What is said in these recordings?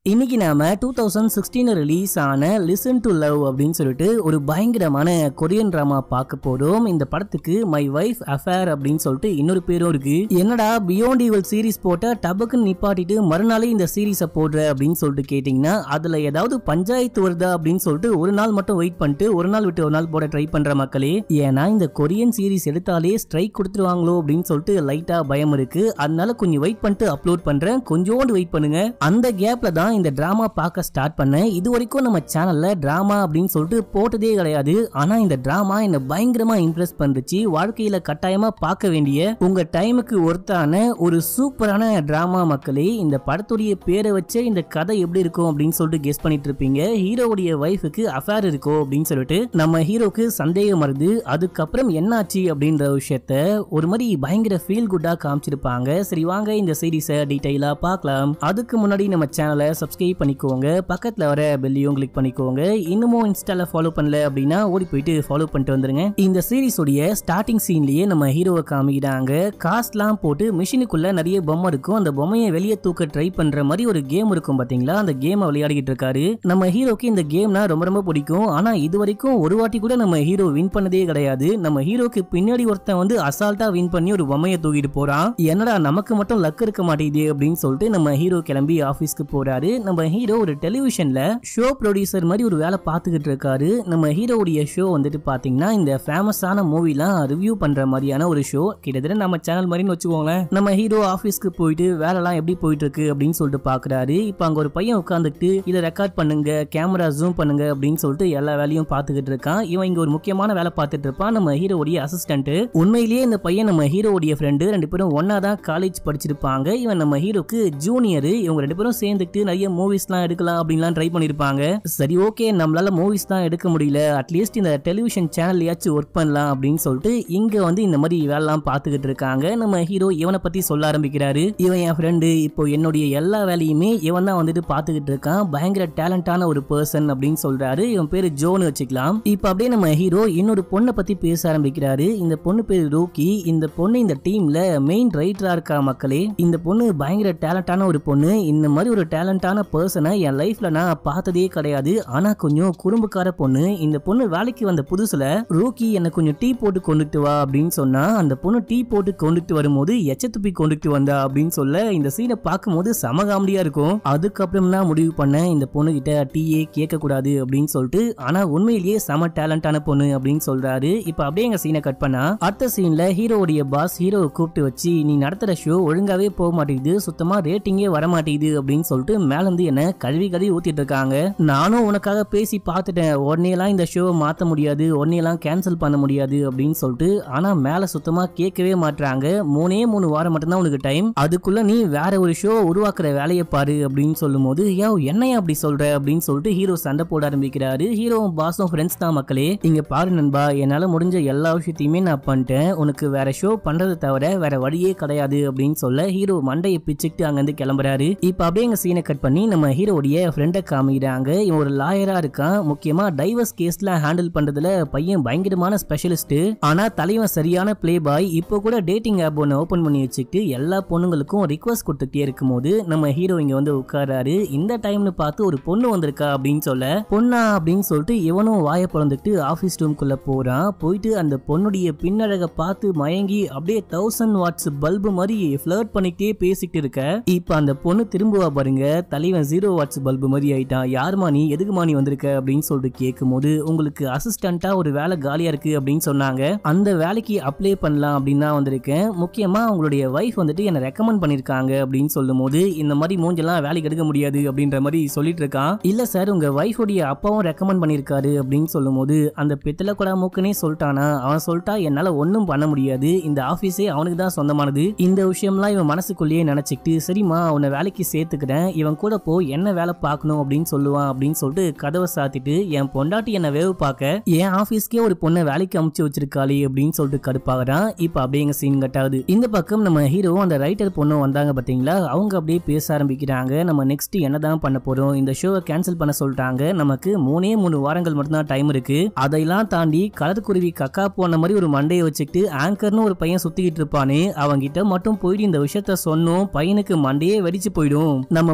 இன்னைக்கு நாம two thousand sixteen release ஆன லிசன் டு லவ் அப்படின்னு சொல்லிட்டு ஒரு பயங்கரமான கொரியன் டிராமா பார்க்க போறோம் இந்த படத்துக்கு மை வைஃப் அஃபேர் அப்படின்னு சொல்லிட்டு இன்னொரு பேரும் இருக்கு என்னடா பியோண்ட் ஈவல் சீரிஸ் போட்ட டபக்குன்னு நிப்பாட்டிட்டு மறுநாளே இந்த சீரிஸை போடுற அப்படின்னு சொல்லிட்டு கேட்டிங்கன்னா அதுல ஏதாவது பஞ்சாயத்து வருதா அப்படின்னு சொல்லிட்டு ஒரு நாள் மட்டும் வெயிட் பண்ணிட்டு ஒரு நாள் விட்டு ஒரு நாள் போட ட்ரை பண்ற மக்களே ஏன்னா இந்த கொரியன் சீரிஸ் எடுத்தாலே ஸ்ட்ரைக் கொடுத்துருவாங்களோ அப்படின்னு சொல்லிட்டு லைட்டா பயம் இருக்கு அதனால கொஞ்சம் வெயிட் பண்ணிட்டு அப்லோட் பண்றேன் கொஞ்சோண்டு வெயிட் பண்ணுங்க அந்த கேப்ல தான் இந்த டிராமா பார்க்க ஸ்டார்ட் பண்ணேன் இது வரைக்கும் நம்ம சேனல்ல டிராமா அப்படின்னு சொல்லிட்டு போட்டதே கிடையாது ஆனா இந்த டிராமா என்ன பயங்கரமா இம்ப்ரெஸ் பண்ணுச்சு வாழ்க்கையில கட்டாயமா பார்க்க வேண்டிய உங்க டைமுக்கு ஒர்த்தான ஒரு சூப்பரான டிராமா மக்களே இந்த படத்துடைய பேரை வச்சே இந்த கதை எப்படி இருக்கும் அப்படின்னு சொல்லிட்டு கெஸ் பண்ணிட்டு இருப்பீங்க ஹீரோவுடைய ஒய்ஃபுக்கு அஃபேர் இருக்கோ அப்படின்னு சொல்லிட்டு நம்ம ஹீரோக்கு சந்தேகம் வருது அதுக்கப்புறம் என்னாச்சு அப்படின்ற விஷயத்த ஒரு மாதிரி பயங்கர ஃபீல் குட்டா காமிச்சிருப்பாங்க சரி வாங்க இந்த சீரிஸை டீட்டெயிலா பார்க்கலாம் அதுக்கு முன்னாடி நம்ம சேனலை சப்ஸ்கிரைப் பண்ணிக்கோங்க பக்கத்துல வர பெல்லையும் கிளிக் பண்ணிக்கோங்க இன்னமும் இன்ஸ்டால ஃபாலோ பண்ணல அப்படின்னா ஓடி போயிட்டு ஃபாலோ பண்ணிட்டு வந்துருங்க இந்த சீரிஸோடைய ஸ்டார்டிங் சீன்லயே நம்ம ஹீரோவை காமிக்கிறாங்க காஸ்ட்லாம் போட்டு மிஷினுக்குள்ள நிறைய பொம்மை இருக்கும் அந்த பொம்மையை வெளியே தூக்க ட்ரை பண்ற மாதிரி ஒரு கேம் இருக்கும் பாத்தீங்களா அந்த கேமை விளையாடிக்கிட்டு இருக்காரு நம்ம ஹீரோக்கு இந்த கேம்னா ரொம்ப ரொம்ப பிடிக்கும் ஆனா இது வரைக்கும் ஒரு வாட்டி கூட நம்ம ஹீரோ வின் பண்ணதே கிடையாது நம்ம ஹீரோக்கு பின்னாடி ஒருத்தன் வந்து அசால்ட்டா வின் பண்ணி ஒரு பொம்மையை தூக்கிட்டு போறான் என்னடா நமக்கு மட்டும் லக் இருக்க மாட்டேங்குது அப்படின்னு சொல்லிட்டு நம்ம ஹீரோ கிளம்பி ஆபீஸ்க்கு போறாரு நம்ம ஹீரோ ஒரு டெலிவிஷன்ல ஷோ ப்ரொடியூசர் மாதிரி ஒரு வேலை பார்த்துக்கிட்டு இருக்காரு நம்ம ஹீரோவுடைய ஷோ வந்துட்டு பாத்தீங்கன்னா இந்த ஃபேமஸான மூவிலாம் ரிவ்யூ பண்ற மாதிரியான ஒரு ஷோ கிட்டத்தட்ட நம்ம சேனல் மாதிரின்னு வச்சுக்கோங்களேன் நம்ம ஹீரோ ஆபீஸ்க்கு போயிட்டு வேலைலாம் எப்படி போயிட்டு இருக்கு அப்படின்னு சொல்லிட்டு பாக்குறாரு இப்போ அங்க ஒரு பையன் உட்காந்துட்டு இதை ரெக்கார்ட் பண்ணுங்க கேமரா ஜூம் பண்ணுங்க அப்படின்னு சொல்லிட்டு எல்லா வேலையும் பார்த்துக்கிட்டு இருக்கான் இவன் இங்க ஒரு முக்கியமான வேலை பார்த்துட்டு இருப்பான் நம்ம ஹீரோவுடைய அசிஸ்டன்ட் உண்மையிலேயே இந்த பையன் நம்ம ஹீரோவுடைய ஃப்ரெண்டு ரெண்டு பேரும் ஒன்னா தான் காலேஜ் படிச்சிருப்பாங்க இவன் நம்ம ஹீரோக்கு ஜூனியர் இவங்க ரெண்டு பேரும் சேர்ந்துட்டு நிறைய மூவிஸ்லாம் எடுக்கலாம் அப்படின்லாம் ட்ரை பண்ணிருப்பாங்க சரி ஓகே நம்மளால மூவிஸ் தான் எடுக்க முடியல அட்லீஸ்ட் இந்த டெலிவிஷன் சேனல்லையாச்சும் ஒர்க் பண்ணலாம் அப்படின்னு சொல்லிட்டு இங்க வந்து இந்த மாதிரி வேலைலாம் பார்த்துக்கிட்டு இருக்காங்க நம்ம ஹீரோ இவனை பத்தி சொல்ல ஆரம்பிக்கிறாரு இவன் என் ஃப்ரெண்டு இப்போ என்னுடைய எல்லா வேலையுமே இவன் தான் வந்துட்டு பார்த்துக்கிட்டு இருக்கான் பயங்கர டேலண்டான ஒரு பர்சன் அப்படின்னு சொல்றாரு இவன் பேரு ஜோன்னு வச்சுக்கலாம் இப்போ அப்படியே நம்ம ஹீரோ இன்னொரு பொண்ணை பத்தி பேச ஆரம்பிக்கிறாரு இந்த பொண்ணு பேரு ரோக்கி இந்த பொண்ணு இந்த டீம்ல மெயின் ரைட்டரா இருக்கா மக்களே இந்த பொண்ணு பயங்கர டேலண்டான ஒரு பொண்ணு இந்த மாதிரி ஒரு டேலண்டான பர்சனை என் லைஃப்ல நான் பார்த்ததே கிடையாது ஆனா கொஞ்சம் குறும்புக்கார பொண்ணு இந்த பொண்ணு வேலைக்கு வந்த புதுசுல ரோக்கி என்ன கொஞ்சம் டீ போட்டு கொண்டுட்டு வா அப்படின்னு சொன்னா அந்த பொண்ணு டீ போட்டு கொண்டுட்டு வரும்போது எச்ச துப்பி கொண்டுட்டு வந்தா அப்படின்னு சொல்ல இந்த சீனை பார்க்கும்போது செம காமெடியா இருக்கும் அதுக்கப்புறம் தான் முடிவு பண்ணேன் இந்த பொண்ணு கிட்ட டீயே கேட்க கூடாது அப்படின்னு சொல்லிட்டு ஆனா உண்மையிலேயே செம டேலண்டான பொண்ணு அப்படின்னு சொல்றாரு இப்ப அப்படியே எங்க சீனை கட் பண்ணா அடுத்த சீன்ல ஹீரோவுடைய பாஸ் ஹீரோவை கூப்பிட்டு வச்சு நீ நடத்துற ஷோ ஒழுங்காவே போக மாட்டேங்குது சுத்தமா ரேட்டிங்கே வர மாட்டேங்குது அப்படின்னு சொல்லிட்டு மேல இருந்து என்ன கழுவி கழுவி ஊத்திட்டு இருக்காங்க நானும் உனக்காக பேசி பார்த்துட்டேன் உடனே எல்லாம் இந்த ஷோவை மாத்த முடியாது உடனே எல்லாம் கேன்சல் பண்ண முடியாது அப்படின்னு சொல்லிட்டு ஆனா மேல சுத்தமா கேட்கவே மாட்றாங்க மூணே மூணு வாரம் மட்டும்தான் உனக்கு டைம் அதுக்குள்ள நீ வேற ஒரு ஷோ உருவாக்குற வேலையை பாரு அப்படின்னு சொல்லும் போது யோ என்னையா அப்படி சொல்ற அப்படின்னு சொல்லிட்டு ஹீரோ சண்டை போட ஆரம்பிக்கிறாரு ஹீரோவும் பாஸும் ஃப்ரெண்ட்ஸ் தான் மக்களே இங்க பாரு நண்பா என்னால முடிஞ்ச எல்லா விஷயத்தையுமே நான் பண்ணிட்டேன் உனக்கு வேற ஷோ பண்றதை தவிர வேற வழியே கிடையாது அப்படின்னு சொல்ல ஹீரோ மண்டையை பிச்சுக்கிட்டு அங்கிருந்து கிளம்புறாரு இப்ப அப்படியே எங்க சீனை கட் பண்ணி நம்ம ஹீரோடைய ஃப்ரெண்டை காமிக்கிறாங்க இவன் ஒரு லாயரா இருக்கான் முக்கியமா டைவர்ஸ் கேஸ்ல ஹேண்டில் பண்றதுல பையன் பயங்கரமான ஸ்பெஷலிஸ்ட் ஆனா தலைவன் சரியான பிளே பாய் இப்போ கூட டேட்டிங் ஆப் ஒன்று ஓபன் பண்ணி வச்சுக்கிட்டு எல்லா பொண்ணுங்களுக்கும் ரிக்வஸ்ட் கொடுத்துட்டே இருக்கும்போது நம்ம ஹீரோ இங்க வந்து உட்காராரு இந்த டைம்னு பார்த்து ஒரு பொண்ணு வந்திருக்கா அப்படின்னு சொல்ல பொண்ணா அப்படின்னு சொல்லிட்டு இவனும் வாயை பிறந்துட்டு ஆபீஸ் ரூம்குள்ள போறான் போயிட்டு அந்த பொண்ணுடைய பின்னழக பார்த்து மயங்கி அப்படியே தௌசண்ட் வாட்ஸ் பல்பு மாதிரி ஃபிளர்ட் பண்ணிக்கிட்டே பேசிட்டு இருக்க இப்ப அந்த பொண்ணு திரும்புவா பாருங்க தலைவன் ஜீரோ வாட்ஸ் பல்பு மாதிரி ஆயிட்டான் யாருமா நீ எதுக்குமா நீ வந்திருக்க அப்படின்னு சொல்லிட்டு கேட்கும்போது உங்களுக்கு அசிஸ்டண்டா ஒரு வேலை காலியா இருக்கு அப்படின்னு சொன்னாங்க அந்த வேலைக்கு அப்ளை பண்ணலாம் அப்படின்னு தான் வந்திருக்கேன் முக்கியமா உங்களுடைய வைஃப் வந்துட்டு என்ன ரெக்கமெண்ட் பண்ணிருக்காங்க அப்படின்னு சொல்லும் போது இந்த மாதிரி மூஞ்செல்லாம் வேலைக்கு எடுக்க முடியாது அப்படின்ற மாதிரி சொல்லிட்டு இருக்கான் இல்ல சார் உங்க வைஃபுடைய அப்பாவும் ரெக்கமெண்ட் பண்ணிருக்காரு அப்படின்னு சொல்லும் போது அந்த பித்தளை கூட மூக்குனே சொல்லிட்டானா அவன் சொல்லிட்டா என்னால ஒன்றும் பண்ண முடியாது இந்த ஆபீஸே அவனுக்கு தான் சொந்தமானது இந்த விஷயம்லாம் இவன் மனசுக்குள்ளேயே நினைச்சிட்டு சரிம்மா உன்னை வேலைக்கு சேர்த்துக்கிறேன் இவன் கூட போ என்ன வேலை பார்க்கணும் அப்படின்னு சொல்லுவான் அப்படின்னு சொல்லிட்டு கதவை சாத்திட்டு என் பொண்டாட்டி என்ன வேவு பார்க்க என் ஆபீஸ்க்கே ஒரு பொண்ணை வேலைக்கு அமுச்சு வச்சிருக்காளே அப்படின்னு சொல்லிட்டு கடுப்பாகிறான் இப்ப அப்படியே எங்க சீன் கட்டாது இந்த பக்கம் நம்ம ஹீரோ அந்த ரைட்டர் பொண்ணும் வந்தாங்க பாத்தீங்களா அவங்க அப்படியே பேச ஆரம்பிக்கிறாங்க நம்ம நெக்ஸ்ட் என்னதான் பண்ண போறோம் இந்த ஷோவை கேன்சல் பண்ண சொல்லிட்டாங்க நமக்கு மூணே மூணு வாரங்கள் மட்டும்தான் டைம் இருக்கு அதையெல்லாம் தாண்டி கலத்துக்குருவி கக்கா போன மாதிரி ஒரு மண்டையை வச்சுக்கிட்டு ஆங்கர்னு ஒரு பையன் சுத்திக்கிட்டு இருப்பானே அவங்கிட்ட மட்டும் போயிட்டு இந்த விஷயத்த சொன்னோம் பையனுக்கு மண்டையே வெடிச்சு போயிடும் நம்ம போயிட்டு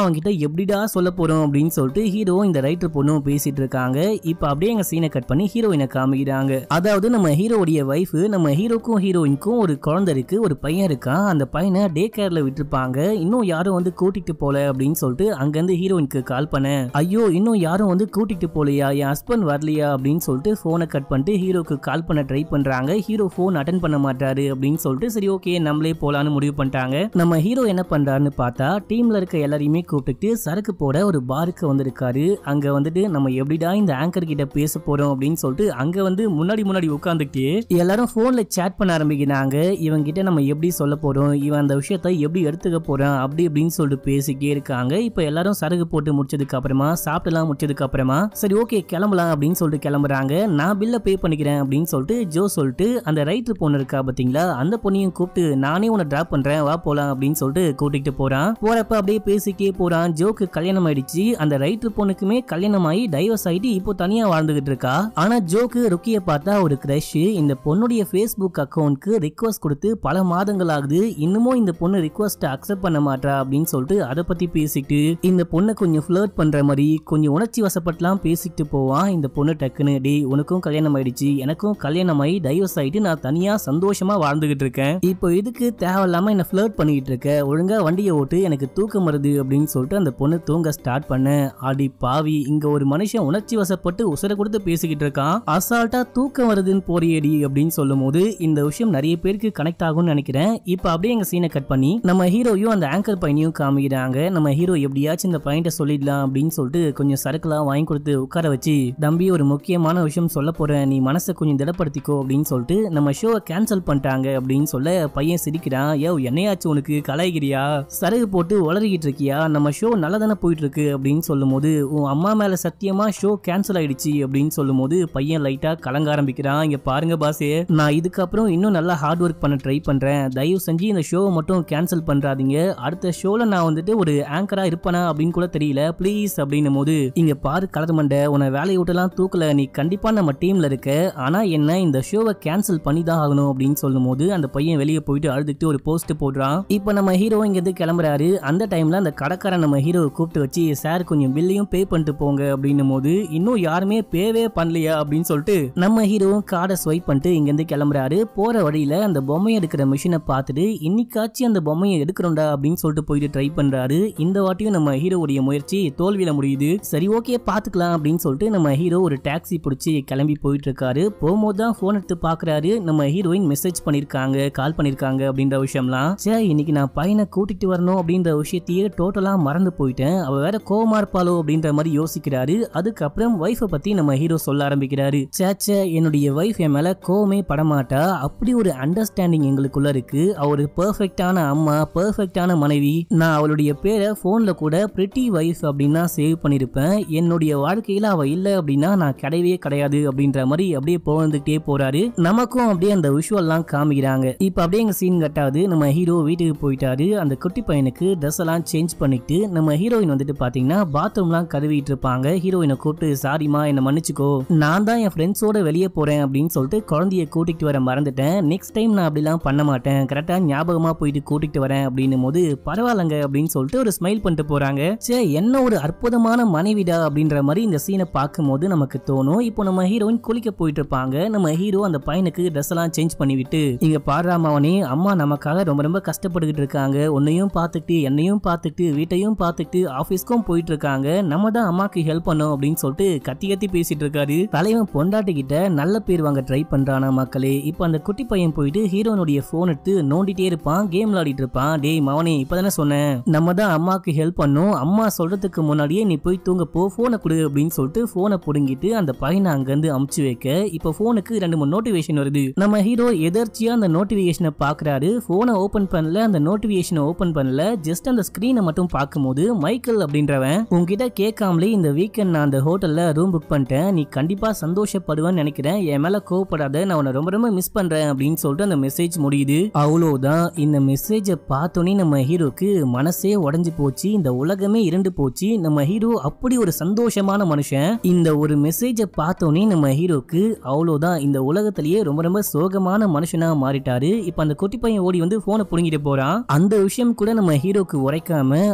அவன்கிட்ட எப்படிடா சொல்ல போறோம் அப்படின்னு சொல்லிட்டு ஹீரோ இந்த ரைட்டர் பொண்ணும் பேசிட்டு இருக்காங்க இப்ப அப்படியே எங்க சீனை கட் பண்ணி ஹீரோயினை காமிக்கிறாங்க அதாவது நம்ம ஹீரோடைய வைஃப் நம்ம ஹீரோக்கும் ஹீரோயினுக்கும் ஒரு குழந்தை இருக்கு ஒரு பையன் இருக்கான் அந்த பையனை டே கேர்ல விட்டுருப்பாங்க இன்னும் யாரும் வந்து கூட்டிட்டு போல அப்படின்னு சொல்லிட்டு அங்கிருந்து ஹீரோயினுக்கு கால் பண்ணேன் ஐயோ இன்னும் யாரும் வந்து கூட்டிட்டு போலையா என் ஹஸ்பண்ட் வரலையா அப்படின்னு சொல்லிட்டு போனை கட் பண்ணிட்டு ஹீரோக்கு கால் பண்ண ட்ரை பண்றாங்க ஹீரோ போன் அட்டன் பண்ண மாட்டாரு அப்படின்னு சொல்லிட்டு சரி ஓகே நம்மளே போலான்னு முடிவு பண்ணிட்டாங்க நம்ம ஹீரோ என்ன பண்றாருன்னு பார்த்தா டீம்ல இருக்க எல்லாரையுமே கூப்பிட்டுட்டு சரக்கு போட ஒரு பாருக்கு வந்திருக்காரு அங்க வந்துட்டு நம்ம எப்படிடா இந்த ஆங்கர் கிட்ட பேச போறோம் அப்படின்னு சொல்லிட்டு அங்க வந்து முன்னாடி முன்னாடி உட்காந்துட்டு எல்லாரும் போன்ல சேட் பண்ண ஆரம்பிக்கிறாங்க இவங்க கிட்ட நம்ம எப்படி சொல்ல போறோம் இவன் அந்த விஷயத்த எப்படி எடுத்துக்க போறான் அப்படி இப்படின்னு சொல்லிட்டு பேசிக்கிட்டே இருக்காங்க இப்ப எல்லாரும் சரகு போட்டு முடிச்சதுக்கு அப்புறமா சாப்பிட்டுலாம் முடிச்சதுக்கு அப்புறமா சரி ஓகே கிளம்பலாம் அப்படின்னு சொல்லிட்டு கிளம்புறாங்க நான் பில்ல பே பண்ணிக்கிறேன் அப்படின்னு சொல்லிட்டு ஜோ சொல்லிட்டு அந்த ரைட்டர் பொண்ணு இருக்கா பாத்தீங்களா அந்த பொண்ணையும் கூப்பிட்டு நானே உன்னை டிராப் பண்றேன் வா போலாம் அப்படின்னு சொல்லிட்டு கூட்டிட்டு போறான் போறப்ப அப்படியே பேசிக்கிட்டே போறான் ஜோக்கு கல்யாணம் ஆயிடுச்சு அந்த ரைட்டர் பொண்ணுக்குமே கல்யாணம் ஆகி டைவர்ஸ் ஆயிட்டு இப்போ தனியா வாழ்ந்துகிட்டு இருக்கா ஆனா ஜோக்கு ருக்கிய பார்த்தா ஒரு கிரஷ் இந்த பொண்ணுடைய ஃபேஸ்புக் அக்கௌண்ட்க்கு ரிக்வஸ்ட் கொடுத்து பல மாதங்கள் ஆகுது இன்னமும் இந்த பொண்ணு ரிக்வஸ்ட் அக்செப்ட் பண்ண மாட்டா அப்படின்னு சொல்லிட்டு அதை பத்தி பேசிட்டு இந்த பொண்ணை கொஞ்சம் ஃபிளர்ட் பண்ற மாதிரி கொஞ்சம் உணர்ச்சி வசப்பட்டுலாம் பேசிட்டு போவான் இந்த பொண்ணு டக்குன்னு டேய் உனக்கும் கல்யாணம் ஆயிடுச்சு எனக்கும் கல்யாணம் ஆகி டைவர்ஸ் ஆயிட்டு நான் தனியா சந்தோஷமா வாழ்ந்துகிட்டு இருக்கேன் இப்போ இதுக்கு தேவையில்லாம என்ன ஃபிளர்ட் பண்ணிக்கிட்டு இருக்க ஒழுங்கா வண்டியை ஓட்டு எனக்கு தூக்கம் வருது அப்படின்னு சொல்லிட்டு அந்த பொண்ணு தூங்க ஸ்டார்ட் பண்ண அடி பாவி இங்க ஒரு மனுஷன் உணர்ச்சி வசப்பட்டு உசர கொடுத்து பேசிக்கிட்டு இருக்கான் அசால்ட்டா தூக்கம் வருதுன்னு போறியடி அப்படின்னு சொல்லும் போது இந்த விஷயம் நிறைய பேருக்கு கனெக்ட் ஆகும்னு நினைக்கிறேன் இப்போ அப்படியே எங்க சீனை கட் பண்ணி நம்ம ஹீரோயும் அந்த ஆங்கர் பையனையும் காமிக்கிறாங்க நம்ம ஹீரோ எப்படியாச்சும் இந்த பையன்ட்ட சொல்லிடலாம் அப்படின்னு சொல்லிட்டு கொஞ்சம் சரக்குலாம் வாங்கி கொடுத்து உட்கார வச்சு தம்பி ஒரு முக்கியமான விஷயம் சொல்ல போறேன் நீ மனசை கொஞ்சம் திடப்படுத்திக்கோ அப்படின்னு சொல்லிட்டு நம்ம ஷோவை கேன்சல் பண்ணிட்டாங்க அப்படின்னு சொல்ல பையன் சிரிக்கிறான் ஏ என்னையாச்சு உனக்கு கலாய்கிறியா சரகு போட்டு உளறிக்கிட்டு இருக்கியா நம்ம ஷோ நல்லா தானே போயிட்டு இருக்கு அப்படின்னு சொல்லும்போது உன் அம்மா மேல சத்தியமா ஷோ கேன்சல் ஆயிடுச்சு அப்படின்னு சொல்லும்போது பையன் லைட்டா கலங்க ஆரம்பிக்கிறான் இங்க பாருங்க பாசே நான் இதுக்கப்புறம் இன்னும் நல்லா ஹார்ட் ஒர்க் பண்ண ட்ரை பண்றேன் தயவு செஞ்சு இந்த ஷோவை மட்டும் கேன்சல் பண்றாதீங்க அடுத்த ஷோல நான் வந்துட்டு ஒரு ஆங்கரா இருப்பேனா அப்படின்னு கூட தெரியல ப்ளீஸ் அப்படின்னும் போது இங்க பாரு கலர் மண்டை உன்னை வேலையை விட்டுலாம் தூக்கல நீ கண்டிப்பா நம்ம டீம்ல இருக்க ஆனா என்ன இந்த ஷோவை கேன்சல் பண்ணி தான் ஆகணும் அப்படின்னு சொல்லும்போது அந்த பையன் வெளியே போயிட்டு அழுதுகிட்டு ஒரு போஸ்ட் போடுறான் இப்போ நம்ம ஹீரோ இங்கிருந்து கிளம்புறாரு அந்த டைம்ல அந்த கடைக்காரன் நம்ம ஹீரோவை கூப்பிட்டு வச்சு சார் கொஞ்சம் பில்லையும் பே பண்ணிட்டு போங்க அப்படின்னும் போது இன்னும் யாருமே பேவே பண்ணலையா அப்படின்னு சொல்லிட்டு நம்ம ஹீரோவும் கார்டை ஸ்வைப் பண்ணிட்டு இங்கிருந்து கிளம்புறாரு போற வழியில அந்த பொம்மையை எடுக்கிற மிஷினை பார்த்துட்டு இன்னைக்காச்சும் அந்த பொம்மையை எடுக்கிறோம்டா அப்படின்னு சொல்லிட்டு போயிட்டு ட்ரை பண்றாரு இந்த வாட்டியும் நம்ம ஹீரோவுடைய முயற்சி தோல்வியில முடியுது சரி ஓகே பாத்துக்கலாம் அப்படின்னு சொல்லிட்டு நம்ம ஹீரோ ஒரு டாக்ஸி பிடிச்சி கிளம்பி போயிட்டு இருக்காரு போகும்போது தான் போன் எடுத்து பாக்குறாரு நம்ம ஹீரோயின் மெசேஜ் பண்ணிருக்காங்க கால் பண்ணிருக்காங்க அப்படின்ற விஷயம்லாம் சே இன்னைக்கு நான் பையனை கூட்டிட்டு வரணும் அப்படின்ற விஷயத்தையே டோட்டலா மறந்து போயிட்டேன் அவ வேற கோவமா இருப்பாளோ அப்படின்ற மாதிரி யோசிக்கிறாரு அதுக்கப்புறம் ஒய்ஃபை பத்தி நம்ம ஹீரோ சொல்ல ஆரம்பிக்கிறாரு சேச்சே என்னுடைய ஒய்ஃப் என் மேல கோவமே படமாட்டா அப்படி ஒரு அண்டர்ஸ்டாண்டிங் எங்களுக்குள்ள இருக்கு அவ ஒரு பெர்ஃபெக்டான அம்மா பெர்ஃபெக்டான மனைவி நான் அவளுடைய பேரை போன்ல கூட பிரிட்டி வைஃப் அப்படின்னா சேவ் பண்ணிருப்பேன் என்னுடைய வாழ்க்கையில அவ இல்ல அப்படின்னா நான் கிடையவே கிடையாது அப்படின்ற மாதிரி அப்படியே புகழ்ந்துகிட்டே போறாரு நமக்கும் அப்படியே அந்த விஷுவல்லாம் காமிக்கிறாங்க இப்ப அப்படியே எங்க சீன் கட்டாது நம்ம ஹீரோ வீட்டுக்கு போயிட்டாரு அந்த குட்டி பையனுக்கு ட்ரெஸ் எல்லாம் சேஞ்ச் பண்ணிட்டு நம்ம ஹீரோயின் வந்துட்டு பாத்தீங்கன்னா பாத்ரூம்லாம் கழுவிட்டு இருப்பாங்க ஹீரோயினை கூப்பிட்டு சாரிமா என்ன மன்னிச்சுக்கோ நான் தான் என் ஃப்ரெண்ட்ஸோட வெளியே போறேன் அப்படின்னு சொல்லிட்டு குழந்தைய கூட்டிட்டு வர மறந்துட்டேன் நெக்ஸ்ட் டைம் நான் அப்படிலாம் பண்ண மாட்டேன் கரெக்டா ஞாபகமா போயிட்டு கூட்டிட்டு வரேன் அப்படின்னும் போது பரவாயில்லங்க அப்படின்னு சொல்லிட்டு ஒரு ஸ்மைல் பண்ணிட்டு போறாங்க சே என்ன ஒரு அற்புதமான மனைவிடா அப்படின்ற மாதிரி இந்த சீனை பார்க்கும்போது நமக்கு தோணும் இப்போ நம்ம ஹீரோயின் குளிக்க போயிட்டு இருப்பாங்க நம்ம ஹீரோ அந்த பையனுக்கு ட்ரெஸ் எல்லாம் சேஞ்ச் பண்ணி விட்டு இங்க பாடுறாமாவனே அம்மா நமக்காக ரொம்ப ரொம்ப கஷ்டப்பட்டுக்கிட்டு இருக்காங்க உன்னையும் பார்த்துட்டு என்னையும் பார்த்துட்டு வீட்டையும் பார்த்துட்டு ஆபீஸ்க்கும் போயிட்டு இருக்காங்க நம்ம தான் அம்மாக்கு ஹெல்ப் பண்ணோம் அப்படின்னு சொல்லிட்டு கத்தி கத்தி பேசிட்டு இருக்காரு தலைவன் பொண்டாட்டி கிட்ட நல்ல பேர் வாங்க ட்ரை பண்றானா மக்களே இப்போ அந்த குட்டி பையன் போயிட்டு ஹீரோனுடைய போன் எடுத்து நோண்டிட்டே இருப்பான் கேம் விளையாடிட்டு இருப்பான் டேய் மவனே இப்பதானே சொன்னேன் நம்ம தான் அம்மாக்கு ஹெல்ப் பண்ணோம் அம்மா சொல்றதுக்கு முன்னாடியே நீ போய் தூங்க போ போனை கொடு அப்படின்னு சொல்லிட்டு போனை புடுங்கிட்டு அந்த பையனை அங்கிருந்து அமுச்சு வைக்க இப்போ போனுக்கு ரெண்டு மூணு நோட்டிபிகேஷன் வருது நம்ம ஹீரோ எதர்ச்சியா அந்த நோட்டிபிகேஷனை பாக்குறாரு போனை ஓபன் பண்ணல அந்த நோட்டிபிகேஷனை ஓபன் பண்ணல ஜஸ்ட் அந்த ஸ்கிரீனை மட்டும் பார்க்கும்போது மைக்கேல் அப்படின்றவன் உன்கிட்ட கேட்காமலே இந்த வீக்கெண்ட் நான் அந்த ஹோட்டல்ல ரூம் புக் பண்ணிட்டேன் நீ கண்டிப்பா சந்தோஷப்படுவேன்னு நினைக்கிறேன் என் மேல கோவப்படாத நான் உன்னை ரொம்ப ரொம்ப மிஸ் பண்றேன் அப்படின்னு சொல்லிட்டு அந்த மெசேஜ் முடியுது அவ்வளோதான் இந்த மெசேஜை பார்த்தோன்னே நம்ம ஹீரோக்கு மனசே உடைஞ்சு போச்சு இந்த உலகமே இருண்டு போச்சு நம்ம ஹீரோ அப்படி ஒரு சந்தோஷமான மனுஷன் இந்த ஒரு மெசேஜை பார்த்தோன்னே நம்ம ஹீரோக்கு அவ்வளோதான் இந்த உலகத்திலேயே ரொம்ப ரொம்ப சோகமான மனுஷனா மாறிட்டாரு இப்போ அந்த குட்டி பையன் ஓடி வந்து போனை புடுங்கிட்டு போறான் அந்த விஷயம் கூட நம்ம ஹீரோக்கு உரைக்காம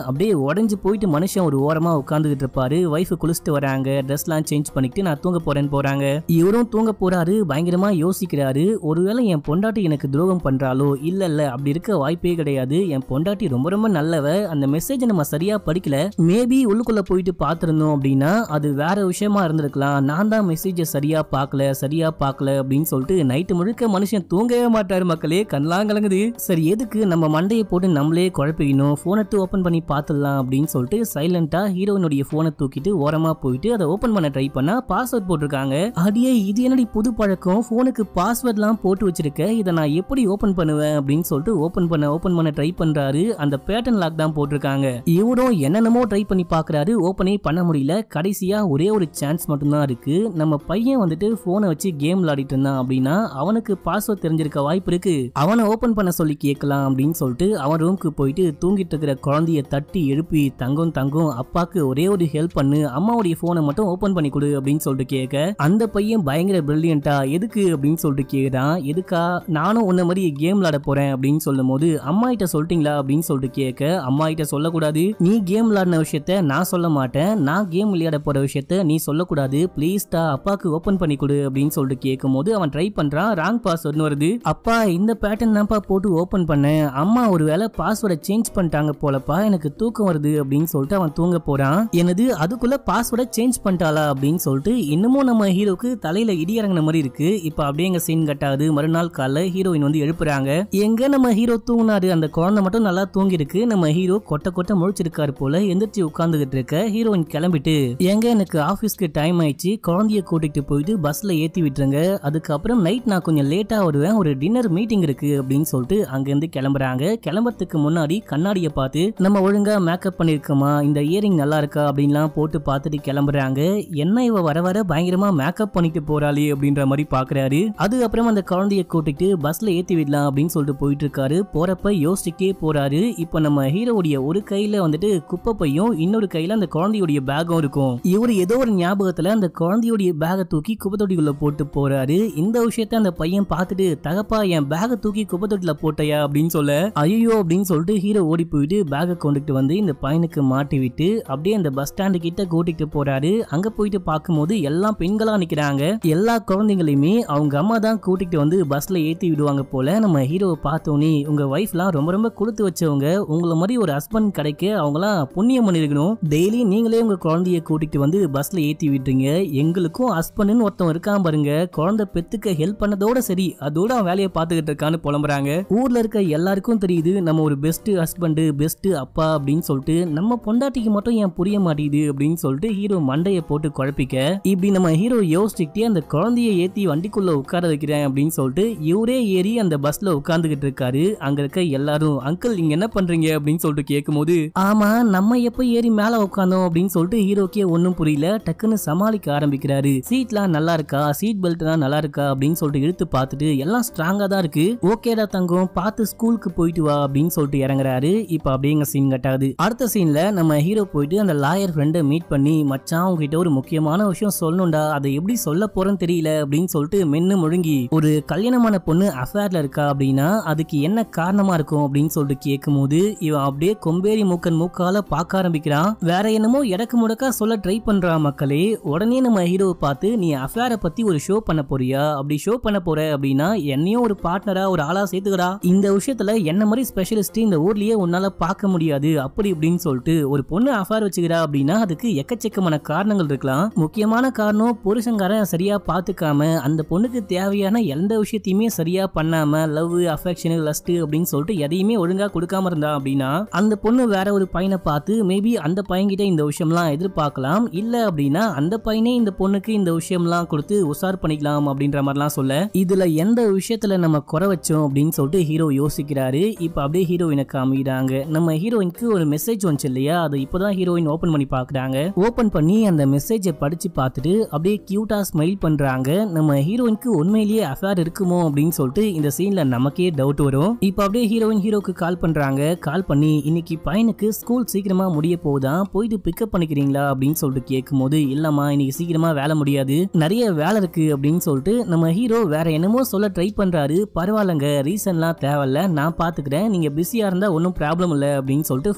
அப்படியே உடஞ்சு போயிட்டு மனுஷன் ஒரு ஓரமா உட்காந்துக்கிட்டு இருப்பாரு ஒய்ஃப் குளிச்சுட்டு வராங்க ட்ரெஸ்லாம் சேஞ்ச் பண்ணிக்கிட்டு நான் தூங்க போறேன்னு போறாங்க இவரும் தூங்க போறாரு பயங்கரமா யோசிக்கிறாரு ஒருவேளை என் பொண்டாட்டி எனக்கு துரோகம் பண்றாளோ இல்ல இல்ல அப்படி இருக்க வாய்ப்பே கிடையாது என் பொண்டாட்டி ரொம்ப ரொம்ப நல்லவ அந்த மெசேஜ் நம்ம சரியா படிக்கல மேபி உள்ளுக்குள்ள போயிட்டு பார்த்திருந்தோம் அப்படின்னா அது வேற விஷயமா இருந்திருக்கலாம் நான் தான் மெசேஜை சரியா பார்க்கல சரியா பார்க்கல அப்படின்னு சொல்லிட்டு நைட்டு முழுக்க மனுஷன் தூங்கவே மாட்டாரு மக்களே கண்ணெல்லாம் கலங்குது சரி எதுக்கு நம்ம மண்டையை போட்டு நம்மளே குழப்பிக்கணும் போனை எடுத்து ஓப்பன் பண்ணி பார்த்துடலாம் அப்படின்னு சொல்லிட்டு சைலண்டா ஹீரோயினுடைய போனை தூக்கிட்டு ஓரமா போயிட்டு அதை ஓப்பன் பண்ண ட்ரை பண்ணா பாஸ்வேர்ட் போட்டிருக்காங்க அடியே இது என்னடி புது பழக்கம் போனுக்கு பாஸ்வேர்ட்லாம் போட்டு வச்சிருக்க இதை நான் எப்படி ஓப்பன் பண்ணுவேன் அப்படின்னு சொல்லிட்டு ஓப்பன் பண்ண ஓப்பன் பண்ண ட்ரை பண்றாரு அந்த பேட்டர்ன் லாக் தான் போட்டிருக்காங்க இவரும் என்னென்னமோ ட்ரை பண்ணி பார்க்கறாரு ஓப்பனே பண்ண முடியல கடைசியா ஒரே ஒரு சான்ஸ் மட்டும்தான் இருக்கு நம்ம பையன் வந்துட்டு போனை வச்சு கேம் விளையாடிட்டு இருந்தான் அப்படின்னா அவனுக்கு பாஸ்வேர்ட் தெரிஞ்சிருக்க வாய்ப்பு இருக்கு அவனை ஓபன் பண்ண சொல்லி கேட்கலாம் அப்படின்னு சொல்லிட்டு அவன் ரூமுக்கு போயிட்டு தூங்கிட்டு இருக்கிற குழந்தைய தட்டி எழுப்பி தங்கம் தங்கம் அப்பாக்கு ஒரே ஒரு ஹெல்ப் பண்ணு அம்மாவுடைய போனை மட்டும் ஓபன் பண்ணி கொடு அப்படின்னு சொல்லிட்டு கேட்க அந்த பையன் பயங்கர பிரில்லியண்டா எதுக்கு அப்படின்னு சொல்லிட்டு கேக்குறான் எதுக்கா நானும் உன்ன மாதிரி கேம் விளையாட போறேன் அப்படின்னு சொல்லும் போது அம்மா கிட்ட சொல்லிட்டீங்களா அப்படின்னு சொல்லிட்டு கேட்க அம்மா கிட்ட சொல்லக்கூடாது நீ கேம் விளையாடின விஷயத்த நான் சொல்ல மாட்டேன் நான் கேம் விளையாட போற விஷயத்த நீ சொல்லக்கூடாது ப்ளீஸ்டா அப்பாக்கு ஓபன் பண்ணி கொடு அப்படின்னு சொல்லிட்டு கேட்கும் போது அவன் ட்ரை பண்றான் ராங் பாஸ்வேர்ட்னு வருது அப்பா இந்த பேட்டர்ன் தான்ப்பா போட்டு ஓபன் பண்ணேன் அம்மா ஒருவேளை பாஸ்வேர்டை சேஞ்ச் பண்ணிட்டாங்க போலப்பா எனக்கு தூக்கம் வருது அப்படின்னு சொல்லிட்டு அவன் தூங்க போறான் எனது அதுக்குள்ள பாஸ்வேர்டை சேஞ்ச் பண்ணிட்டாளா அப்படின்னு சொல்லிட்டு இன்னமும் நம்ம ஹீரோக்கு தலையில இடி இறங்கின மாதிரி இருக்கு இப்ப அப்படியே எங்க சீன் கட்டாது மறுநாள் காலைல ஹீரோயின் வந்து எழுப்புறாங்க எங்க நம்ம ஹீரோ தூங்கினாரு அந்த குழந்தை மட்டும் நல்லா தூங்கி இருக்கு நம்ம ஹீரோ கொட்ட கொட்ட முழிச்சிருக்காரு போல எந்திரிச்சு உட்கார்ந்துகிட்டு இருக்க ஹீரோயின் கிளம்பிட்டு எங்க எனக்கு ஆபீஸ்க்கு டைம் ஆயிடுச்சு குழந்தைய கூட்டிட்டு போயிட்டு பஸ்ல ஏத்தி விட்டுருங்க அதுக்கப்புறம் நைட் நான் கொஞ்சம் லேட்டா வருவேன் ஒரு டின்னர் மீட்டிங் இருக்கு அப்படின்னு சொல்லிட்டு அங்கிருந்து கிளம்புறாங்க கிளம்புறதுக்கு முன்னாடி கண்ணாடியை பார்த்து நம்ம ஒழுங்கா மேக்கப் பண்ணிருக்கோமா இந்த இயரிங் நல்லா இருக்கா அப்படின்லாம் போட்டு பார்த்துட்டு கிளம்புறாங்க என்ன இவ வர வர பயங்கரமா மேக்கப் பண்ணிட்டு போறாளே அப்படின்ற மாதிரி பாக்குறாரு அதுக்கப்புறம் அந்த குழந்தைய கூட்டிட்டு பஸ்ல ஏத்தி விடலாம் அப்படின்னு சொல்லிட்டு போயிட்டு இருக்காரு போறப்ப யோசிச்சுட்டே போறாரு இப்போ நம்ம ஹீரோவுடைய ஒரு கையில வந்துட்டு குப்பை பையும் இன்னொரு கையில அந்த குழந்தையுடைய பேக்கும் இருக்கும் இவர் ஏதோ ஒரு ஞாபகத்துல அந்த குழந்தையுடைய பேகை தூக்கி குப்பை தொட்டிக்குள்ள போட்டு போறாரு இந்த விஷயத்த அந்த பையன் பார்த்துட்டு தகப்பா என் பேகை தூக்கி குப்பை தொட்டில போட்டையா அப்படின்னு சொல்ல ஐயோ அப்படின்னு சொல்லிட்டு ஹீரோ ஓடி போயிட்டு பேகை கொண்டுட்டு வந்து இந்த பையனுக்கு மாட்டி விட்டு அப்படியே அந்த பஸ் ஸ்டாண்டு கிட்ட கூட்டிட்டு போறாரு அங்க போயிட்டு பார்க்கும்போது எல்லாம் பெண்களா நிக்கிறாங்க எல்லா குழந்தைங்களையுமே அவங்க அம்மா தான் கூட்டிட்டு வந்து பஸ்ல ஏத்தி விடுவாங்க போல நம்ம ஹீரோவை பார்த்தோன்னே உங்க ஒய்ஃப்லாம் ரொம்ப ரொம்ப கொடுத்து வச்சவங்க உங்களை மாதிரி ஒரு ஹஸ்பண்ட் கிடைக்க அவங்களாம் புண்ணியம் பண்ணிருக்கணும் டெய்லி நீங்களே உங்க குழந்தைய கூட்டிட்டு வந்து பஸ்ல ஏத்தி விட்டுறீங்க எங்களுக்கும் ஹஸ்பண்ட்னு ஒருத்தன் இருக்கான் பாருங்க குழந்தை பெத்துக்க ஹெல்ப் பண்ணதோட சரி அதோட அவன் வேலையை பார்த்துக்கிட்டு இருக்கான்னு புலம்புறாங்க ஊர்ல இருக்க எல்லாருக்கும் தெரியுது நம்ம ஒரு பெஸ்ட் ஹஸ்பண்ட் பெஸ்ட் அப்பா அப்படின்னு சொல்லிட்டு நம்ம பொண்டாட்டிக்கு மட்டும் ஏன் புரிய மாட்டேங்குது அப்படின்னு சொல்லிட்டு ஹீரோ மண்டையை போட்டு குழப்பிக்க இப்படி நம்ம ஹீரோ யோசிச்சுக்கிட்டே அந்த குழந்தைய ஏத்தி வண்டிக்குள்ள உட்கார வைக்கிறேன் அப்படின்னு சொல்லிட்டு இவரே ஏறி அந்த பஸ்ல உட்கார்ந்துகிட்டு இருக்காரு அங்க இருக்க எல்லாரும் அங்கிள் நீங்க என்ன பண்றீங்க அப்படின்னு சொல்லிட்டு கேட்கும்போது ஆமா நம்ம எப்ப ஏறி மேல உட்காந்தோம் அப்படின்னு சொல்லிட்டு ஹீரோக்கே ஒன்னும் புரியல டக்குன்னு சமாளிக்க ஆரம்பிக்கிறாரு சீட்லாம் நல்லா இருக்கா சீட் பெல்ட் தான் நல்லா இருக்கா அப்படின்னு சொல்லிட்டு இழுத்து பார்த்துட்டு எல்லாம் ஸ்ட்ராங்கா தான் இருக்கு ஓகேடா தங்கம் பார்த்து ஸ்கூலுக்கு போயிட்டு வா அப்படின்னு சொல்லிட்டு இறங்குறாரு இப்ப அப்படியே சீன் கட்டாது அடுத்த சீன்ல நம்ம ஹீரோ போயிட்டு அந்த லாயர் ஃப்ரெண்டை மீட் பண்ணி மச்சான் உங்ககிட்ட ஒரு முக்கியமான விஷயம் சொல்லணும்டா அதை எப்படி சொல்ல போறேன்னு தெரியல அப்படின்னு சொல்லிட்டு மென்னு முழுங்கி ஒரு கல்யாணமான பொண்ணு அஃபேர்ல இருக்கா அப்படின்னா அதுக்கு என்ன காரணமா இருக்கும் அப்படின்னு சொல்லிட்டு கேட்கும்போது இவன் அப்படியே கொம்பேரி மூக்கன் மூக்கால பார்க்க ஆரம்பிக்கிறான் வேற என்னமோ இடக்கு முடக்கா சொல்ல ட்ரை பண்றான் மக்களே உடனே நம்ம ஹீரோவை பார்த்து நீ அஃபேரை பத்தி ஒரு ஷோ பண்ண போறியா அப்படி ஷோ பண்ண போற அப்படின்னா என்னையும் ஒரு பார்ட்னரா ஒரு ஆளா சேர்த்துக்கடா இந்த விஷயத்துல என்ன மாதிரி ஸ்பெஷலிஸ்ட் இந்த ஊர்லயே உன்னால பார்க்க முடியாது அப்படி இப்படின்னு சொல்லிட்டு ஒரு பொண்ணு அஃபேர் வச்சுக்கிறா அப்படின்னா அதுக்கு எக்கச்சக்கமான காரணங்கள் இருக்கலாம் முக்கியமான காரணம் புருஷங்காரன் சரியா பார்த்துக்காம அந்த பொண்ணுக்கு தேவையான எந்த விஷயத்தையுமே சரியா பண்ணாம லவ் அஃபெக்ஷன் லஸ்ட் அப்படின்னு சொல்லிட்டு எதையுமே ஒழுங்கா கொடுக்காம இருந்தா அப்படின்னா அந்த பொண்ணு வேற ஒரு பையனை பார்த்து மேபி அந்த பையன்கிட்ட இந்த விஷயம்லாம் எதிர்பார்க்கலாம் இல்ல அப்படின்னா அந்த பையனே இந்த பொண்ணுக்கு இந்த விஷயம்லாம் கொடுத்து உசார் பண்ணிக்கலாம் அப்படின்ற மாதிரிலாம் சொல்ல இதுல எந்த விஷயத்துல நம்ம குறை வச்சோம் அப்படின்னு சொல்லிட்டு ஹீரோ யோசிக்கிறாரு இப்ப அப்படியே ஹீரோயினை காமிக்கிறாங்க நம்ம ஹீரோயினுக்கு ஒரு மெசேஜ் வந்துச்சு இல்லையா அதை இப்பதான் ஹீரோயின் ஓபன் பண்ணி பாக்குறாங்க ஓபன் பண்ணி அந்த மெசேஜை படிச்சு பார்த்துட்டு அப்படியே கியூட்டா ஸ்மைல் பண்றாங்க நம்ம ஹீரோயினுக்கு உண்மையிலேயே அஃபேர் இருக்குமோ அப்படின்னு சொல்லிட்டு இந்த சீன்ல நமக்கே டவுட் வரும் இப்போ அப்படியே ஹீரோயின் ஹீரோக்கு கால் பண்றாங்க கால் பண்ணி இன்னைக்கு பையனுக்கு ஸ்கூல் சீக்கிரமா முடிய போகுதான் போயிட்டு பிக்கப் பண்ணிக்கிறீங்களா அப்படின்னு சொல்லிட்டு கேட்கும்போது இல்லம்மா இன்னைக்கு சீக்கிரமா வேலை முடியாது நிறைய வேலை இருக்கு அப்படின்னு சொல்லிட்டு நம்ம ஹீரோ வேற என்னமோ சொல்ல ட்ரை பண்றாரு பரவாயில்லங்க ரீசன்லாம் தேவையில்ல நான் பாத்துக்கிறேன் நீங்க பிஸியா இருந்தா ஒன்றும் ப்ராப்ளம் இல்லை அப்படின்னு சொல்லிட்டு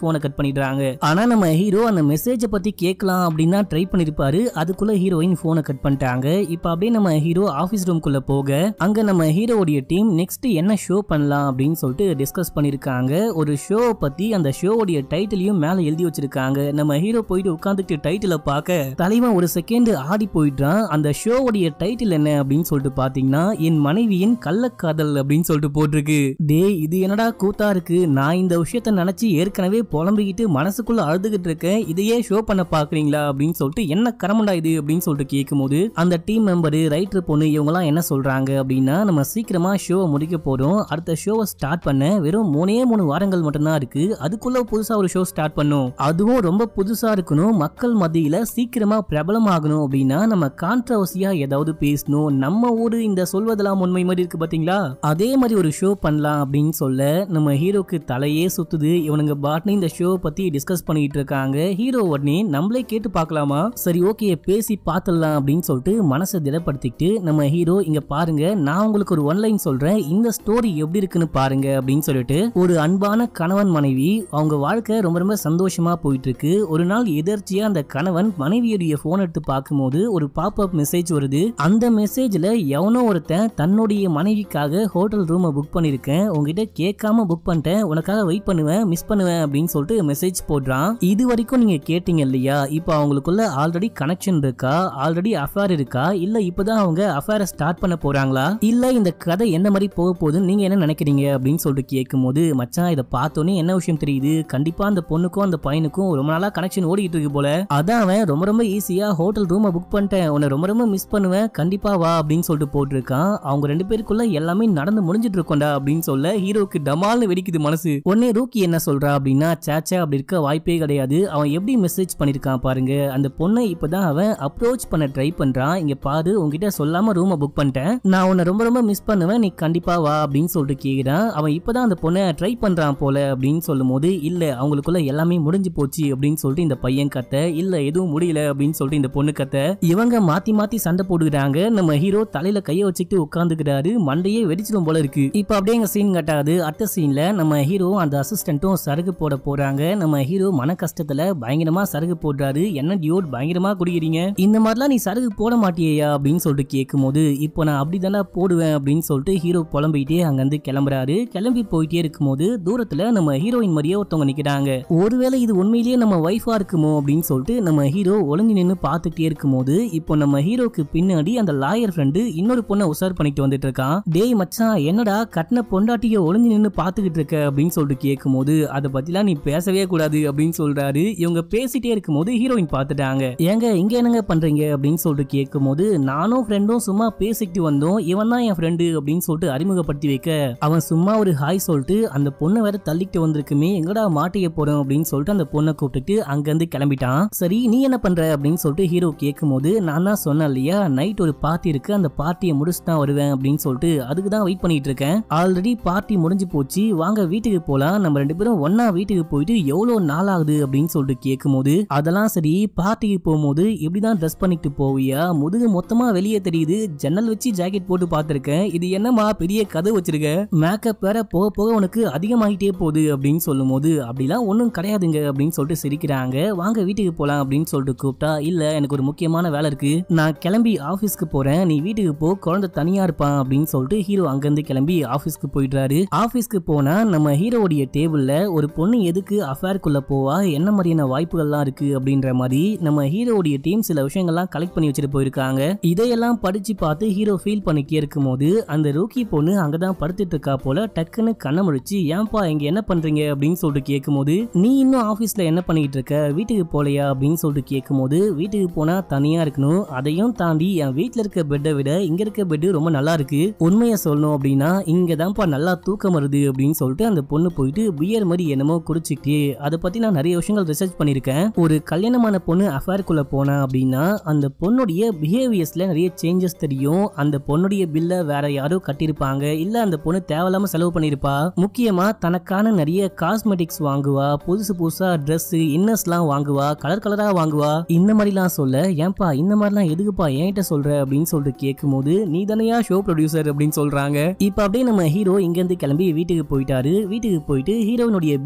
போனை கட் பண்ணிடுறாங்க ஆனா நம்ம ஹீரோ அந்த மெசேஜை பத்தி கேட்கலாம் அப்படின்னு தான் ட்ரை பண்ணிருப்பாரு அதுக்குள்ள ஹீரோயின் போனை கட் பண்ணிட்டாங்க இப்போ அப்படியே நம்ம ஹீரோ ஆபீஸ் ரூம்குள்ள போக அங்க நம்ம ஹீரோவுடைய டீம் நெக்ஸ்ட் என்ன ஷோ பண்ணலாம் அப்படின்னு சொல்லிட்டு டிஸ்கஸ் பண்ணிருக்காங்க ஒரு ஷோ பத்தி அந்த ஷோவுடைய டைட்டிலையும் மேல எழுதி வச்சிருக்காங்க நம்ம ஹீரோ போயிட்டு உட்காந்துட்டு டைட்டில பார்க்க தலைவன் ஒரு செகண்ட் ஆடி போயிட்டான் அந்த ஷோவுடைய டைட்டில் என்ன அப்படின்னு சொல்லிட்டு பாத்தீங்கன்னா என் மனைவியின் கள்ளக்காதல் அப்படின்னு சொல்லிட்டு போட்டிருக்கு டேய் இது என்னடா கூத்தா இருக்கு நான் இந்த விஷயத்த நினைச்சு ஏற்கனவே புலம்பிக்கிட்டு மனசுக்குள்ள அழுதுகிட்டு இருக்கேன் இதையே ஷோ பண்ண பாக்குறீங்களா அப்படின்னு சொல்லிட்டு என்ன கரமண்டா இது அப்படின்னு சொல்லிட்டு கேட்கும்போது அந்த டீம் மெம்பர் ரைட்டர் பொண்ணு இவங்கலாம் என்ன சொல்றாங்க அப்படின்னா நம்ம சீக்கிரமா ஷோவை முடிக்க போறோம் அடுத்த ஷோவை ஸ்டார்ட் பண்ண வெறும் மூணே மூணு வாரங்கள் மட்டும்தான் இருக்கு அதுக்குள்ள புதுசா ஒரு ஷோ ஸ்டார்ட் பண்ணும் அதுவும் ரொம்ப புதுசா இருக்கணும் மக்கள் மத்தியில சீக்கிரமா பிரபலமாகணும் அப்படின்னா நம்ம கான்ட்ரவர்சியா ஏதாவது பேசணும் நம்ம ஊரு இந்த சொல்வதெல்லாம் உண்மை மாதிரி இருக்கு பாத்தீங்களா அதே மாதிரி ஒரு ஷோ பண்ணலாம் அப்படின்னு சொல்ல நம்ம ஹீரோக்கு தலையே சுத்துது இவனுங்க பாட்னு இந்த ஷோ பத்தி டிஸ்கஸ் பண்ணிட்டு இருக்காங்க ஹீரோ உடனே நம்மளே கேட்டு பார்க்கலாமா சரி ஓகே பேசி பார்த்துடலாம் அப்படின்னு சொல்லிட்டு மனசை திடப்படுத்திக்கிட்டு நம்ம ஹீரோ இங்க பாருங்க நான் உங்களுக்கு ஒரு ஒன்லைன் சொல்றேன் இந்த ஸ்டோரி எப்படி இருக்குன்னு பாருங்க அப்படின்னு சொல்லிட்டு ஒரு அன்பான கணவன் மனைவி அவங்க வாழ்க்கை ரொம்ப ரொம்ப சந்தோஷமா போயிட்டு இருக்கு ஒரு நாள் எதர்ச்சியா அந்த கணவன் மனைவியுடைய போன் எடுத்து பார்க்கும்போது ஒரு பாப் அப் மெசேஜ் வருது அந்த மெசேஜ்ல எவனோ ஒருத்தன் தன்னுடைய மனைவிக்காக ஹோட்டல் ரூமை புக் பண்ணிருக்கேன் உங்ககிட்ட கேட்காம புக் பண்ணிட்டேன் உனக்காக வெயிட் பண்ணுவேன் மிஸ் பண்ணுவேன் அப்படின்னு சொல்லிட்டு மெசேஜ் போடுறான் இது வரைக்கும் நீங்க கேட்டீங்க இல்லையா இப்போ அவங்களுக்குள்ள ஆல்ரெடி கனெக்ஷன் இருக்கா ஆல்ரெடி அஃபேர் இருக்கா இல்ல இப்பதான் அவங்க அஃபேரை ஸ்டார்ட் பண்ண போறாங்களா இல்ல இந்த கதை எந்த மாதிரி போக போகுதுன்னு நீங்க என்ன நினைக்கிறீங்க அப்படின்னு சொல்லிட்டு கேட்கும்போது மச்சான் இதை பார்த்தோன்னே என்ன விஷயம் தெரியுது கண்டிப்பா அந்த பொண்ணுக்கும் அந்த பையனுக்கும் ரொம்ப நாளா கனெக்ஷன் ஓடிட்டு இருக்கு போல அதான் அவன் ரொம்ப ரொம்ப ஈஸியா ஹோட்டல் ரூமை புக் பண்ணிட்டேன் உன்னை ரொம்ப ரொம்ப மிஸ் பண்ணுவேன் கண்டிப்பா வா அப்படின்னு சொல்லிட்டு போட்டிருக்கான் அவங்க ரெண்டு பேருக்குள்ள எல்லாமே நடந்து முடிஞ்சிட்டு இருக்கோண்டா அப்படின்னு சொல்ல ஹீரோக்கு டமால்னு வெடிக்குது மனசு உடனே ரூக்கி என்ன சொல்றா அப்படின்னா சேச்சா அப்படி இருக்க வாய்ப்பே கிடையாது அவன் எப்படி மெசேஜ் பண்ணிருக்கான் பாருங்க அந்த பொண்ணை இப்பதான் அவன் அப்ரோச் பண்ண ட்ரை பண்றான் இங்க பாரு உன்கிட்ட சொல்லாம ரூமை புக் பண்ணிட்டேன் நான் உன்னை ரொம்ப ரொம்ப மிஸ் பண்ணுவேன் நீ கண்டிப்பா வா அப்படின்னு சொல்லிட்டு கேக்குறான் அவன் இப்பதான் அந்த பொண்ணை ட்ரை பண்றான் போல அப்படின்னு சொல்லும்போது இல்ல அவங்களுக்குள்ள எல்லாமே முடிஞ்சு போச்சு அப்படின்னு சொல்லிட்டு இந்த பையன் கத்த இல்ல எதுவும் முடியல அப்படின்னு சொல்லிட்டு இந்த பொண்ணு கத்த இவங்க மாத்தி மாத்தி சண்டை போடுகிறாங்க நம்ம ஹீரோ தலையில கைய வச்சுக்கிட்டு உட்காந்துக்கிறாரு மண்டையே வெடிச்சிடும் போல இருக்கு இப்ப அப்படியே எங்க சீன் கட்டாது அடுத்த சீன்ல நம்ம ஹீரோ அந்த அசிஸ்டன்ட்டும் சரகு போட போறாங்க நம்ம ஹீரோ மன கஷ்டத்துல பயங்கரமா சரகு போடுறாரு என்ன டியோட் பயங்கரமா குடிக்கிறீங்க இந்த மாதிரிலாம் நீ சரகு போட மாட்டியா அப்படின்னு சொல்லிட்டு கேட்கும்போது இப்போ நான் அப்படிதானே போடுவேன் அப்படின்னு சொல்லிட்டு ஹீரோ புலம்பிக்கிட்டே அங்கிருந்து கிளம்புறாரு கிளம்பி போயிட்டே இருக்கும்போது தூரத்துல நம்ம ஹீரோயின் மாதிரியே ஒருத்தவங்க நிக்கிறாங்க ஒருவேளை இது உண்மையிலேயே நம்ம ஒய்ஃபா இருக்குமோ அப்படின்னு சொல்லிட்டு நம்ம ஹீரோ ஒளிஞ்சு நின்று பார்த்துட்டே இருக்கும்போது இப்போ நம்ம ஹீரோக்கு பின்னாடி அந்த லாயர் ஃப்ரெண்டு இன்னொரு பொண்ணை உசார் பண்ணிட்டு வந்துட்டு இருக்கான் டேய் மச்சான் என்னடா கட்டின பொண்டாட்டிய ஒளிஞ்சு நின்று பார்த்துக்கிட்டு இருக்க அப்படின்னு சொல்லிட்டு கேட்கும்போது அதை பத்திலாம் நீ பேசவே கூடாது அப்படின்னு சொல்றாரு இவங்க பேசிட்டே இருக்கும்போது ஹீரோயின் பார்த்துட்டாங்க ஏங்க இங்க என்னங்க பண்றீங்க அப்படின்னு சொல்லிட்டு கேட்கும்போது நானும் ஃப்ரெண்டும் சும்மா பேசிக்கிட்டு வந்தோம் இவன் தான் என் ஃப்ரெண்டு அப்படின்னு சொல்லிட்டு அறிமுகப்படுத்தி வைக்க அவன் சும்மா ஒரு ஹாய் சொல்லிட்டு அந்த பொண்ணை வேற தள்ளிக்கிட்டு வந்திருக்குமே எங்கடா மாட்டிக்க போறோம் அப்படின்னு சொல்லிட்டு அந்த பொண்ணை கூப்பிட்டுட்டு அங்கிருந்து கிளம்பிட்டான் சரி நீ என்ன பண்ற அப்படின்னு சொல்லிட்டு ஹீரோ கேட்கும்போது நான் தான் சொன்னேன் இல்லையா நைட் ஒரு பார்ட்டி இருக்கு அந்த பார்ட்டியை முடிச்சு தான் வருவேன் அப்படின்னு சொல்லிட்டு அதுக்கு தான் வெயிட் பண்ணிட்டு இருக்கேன் ஆல்ரெடி பார்ட்டி முடிஞ்சு போச்சு வாங்க வீட்டுக்கு போலாம் நம்ம ரெண்டு பேரும் ஒண்ணா வீட்டுக்கு போயிட்டு எவ்வளவு நாள் ஆகுது அப்படின்னு சொல்லிட்டு கேட்கும்போது அதெல்லாம் சரி பார்ட்டிக்கு போகும்போது இப்படிதான் ட்ரெஸ் பண்ணிட்டு போவியா முதுகு மொத்தமா வெளியே தெரியுது ஜன்னல் வச்சு ஜாக்கெட் போட்டு பார்த்திருக்கேன் இது என்னமா பெரிய கதை வச்சிருக்க மேக்கப் வேற போக போக உனக்கு அதிகமாகிட்டே போகுது அப்படின்னு சொல்லும்போது அப்படிலாம் ஒன்றும் கிடையாதுங்க அப்படின்னு சொல்லிட்டு சிரிக்கிறாங்க வாங்க வீட்டுக்கு போலாம் அப்படின்னு சொல்லிட்டு கூப்பிட்டா இல்ல எனக்கு ஒரு முக்கியமான வேலை இருக்கு நான் கிளம்பி ஆபீஸ்க்கு போறேன் நீ வீட்டுக்கு போ குழந்தை தனியா இருப்பான் அப்படின்னு சொல்லிட்டு ஹீரோ அங்கிருந்து கிளம்பி ஆபீஸ்க்கு போயிடுறாரு ஆபீஸ்க்கு போனா நம்ம ஹீரோவுடைய டேபிள்ல ஒரு பொண்ணு எதுக்கு அஃபேருக்குள்ள போவா என்ன மாதிரியான வாய்ப்புகள்லாம் இருக்கு அப்படின்ற மாதிரி நம்ம ஹீரோவுடைய டீம் சில விஷயங்கள்லாம் கலெக்ட் பண்ணி வச்சுட்டு போயிருக்காங்க இதையெல்லாம் படிச்சு பார்த்து ஹீரோ ஃபீல் பண்ணிட்டே இருக்கும்போது அந்த ரூக்கி பொண்ணு அங்கதான் படுத்துட்டு இருக்கா போல டக்குன்னு கண்ணை முழிச்சு ஏன்பா இங்க என்ன பண்றீங்க அப்படின்னு சொல்லிட்டு கேட்கும்போது நீ இன்னும் ஆபீஸ்ல என்ன பண்ணிட்டு இருக்க வீட்டுக்கு போலையா அப்படின்னு சொல்லிட்டு கேட்கும்போது வீட்டுக்கு போனா தனியா இருக்கணும் அதையும் தாண்டி என் வீட்ல இருக்க பெட்டை விட இங்க இருக்க பெட் ரொம்ப நல்லா இருக்கு உண்மையை சொல்லணும் அப்படின்னா இங்க தான்ப்பா நல்லா தூக்கம் வருது அப்படின்னு சொல்லிட்டு அந்த பொண்ணு போயிட்டு பியர் மாதிரி என்னமோ குடிச்சிக்கிட்டு அதை பத்தி நான் நிறைய விஷயங்கள் ரிசர்ச் பண்ணியிருக்கேன் ஒரு கல்யாணமான பொண்ணு அஃபேருக்குள்ள போனா அப்படின்னா அந்த பொண்ணுடைய பிஹேவியர்ஸ்ல நிறைய சேஞ்சஸ் தெரியும் அந்த பொண்ணுடைய பில்ல வேற யாரோ கட்டியிருப்பாங்க இல்ல அந்த பொண்ணு தேவையில்லாம செலவு பண்ணிருப்பா முக்கியமா தனக்கான நிறைய காஸ்மெட்டிக்ஸ் வாங்குவா புதுசு புதுசா Dress இன்னர்ஸ்லாம் வாங்குவா கலர் கலரா வாங்குவா இந்த மாதிரிலாம் சொல்ல ஏன்பா இந்த மாதிரிலாம் எதுக்குப்பா என்கிட்ட சொல்ற அப்படின்னு சொல்லிட்டு கேட்கும்போது நீ தானையா ஷோ ப்ரொடியூசர் அப்படின்னு சொல்றாங்க இப்ப அப்படியே நம்ம ஹீரோ இங்க இருந்து கிளம்பி வீட்டுக்கு போயிட்டாரு வீட்டுக்கு போயிட்டு ஹீரோயினுடைய பில்ஸ் எல்லாம்